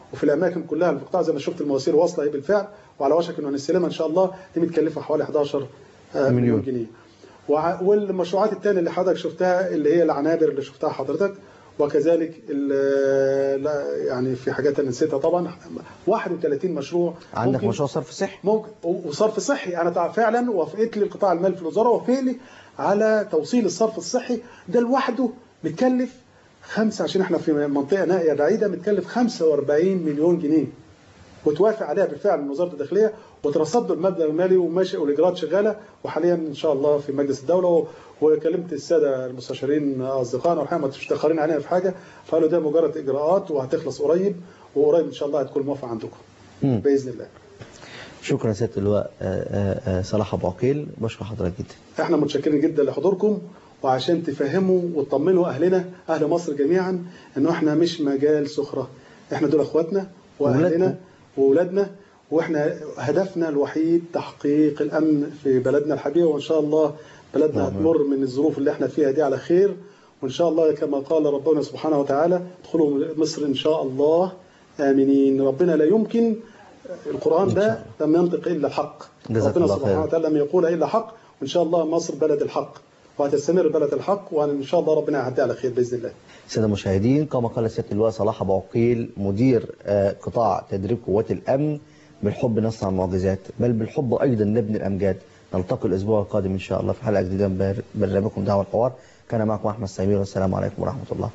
وفي الاماكن كلها اللي في القطاع زي ما شفت المواسير واصله اهي بالفعل وعلى وشك انه هنستلمها ان شاء الله دي متكلفه حوالي 11 آه، مليون. مليون جنيه وع- والمشروعات الثانيه اللي حضرتك شفتها اللي هي العنابر اللي شفتها حضرتك وكذلك ال- لا يعني في حاجات انا نسيتها طبعا 31 مشروع عندك ممكن- مشروع صرف صحي ممكن وصرف صحي انا تع- فعلا وافقت لي القطاع المالي في الوزاره وافق لي على توصيل الصرف الصحي ده لوحده متكلف خمسة عشان احنا في منطقه نائيه بعيده متكلف 45 مليون جنيه وتوافق عليها بالفعل من وزاره الداخليه وترصد له المبلغ المالي وماشي والاجراءات شغاله وحاليا ان شاء الله في مجلس الدوله و- وكلمت الساده المستشارين اصدقائنا والحقيقه متاخرين علينا في حاجه فقالوا ده مجرد اجراءات وهتخلص قريب وقريب ان شاء الله هتكون موافقه عندكم مم. باذن الله شكرا سياده اللواء آه، آه، آه، صلاح ابو عقيل بشكر حضرتك جدا احنا متشكرين جدا لحضوركم وعشان تفهموا وتطمنوا اهلنا اهل مصر جميعا انه احنا مش مجال سخره احنا دول اخواتنا واهلنا واولادنا واحنا هدفنا الوحيد تحقيق الامن في بلدنا الحبيبه وان شاء الله بلدنا هتمر من الظروف اللي احنا فيها دي على خير وان شاء الله كما قال ربنا سبحانه وتعالى ادخلوا مصر ان شاء الله امنين ربنا لا يمكن القران ده لم ينطق الا الحق جزاك ربنا الله سبحانه خير. وتعالى لم يقول الا حق وان شاء الله مصر بلد الحق وهتستمر بلد الحق وان شاء الله ربنا يعدي على خير باذن الله سادة المشاهدين كما قال سيادة اللواء صلاح أبو عقيل مدير آه، قطاع تدريب قوات الأمن بالحب نصنع المعجزات بل بالحب أيضا نبني الأمجاد نلتقي الأسبوع القادم إن شاء الله في حلقة جديدة من بر- برنامجكم دعوة الحوار كان معكم أحمد سمير والسلام عليكم ورحمة الله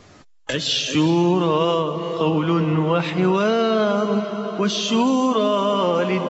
الشورى قول وحوار والشورى للدين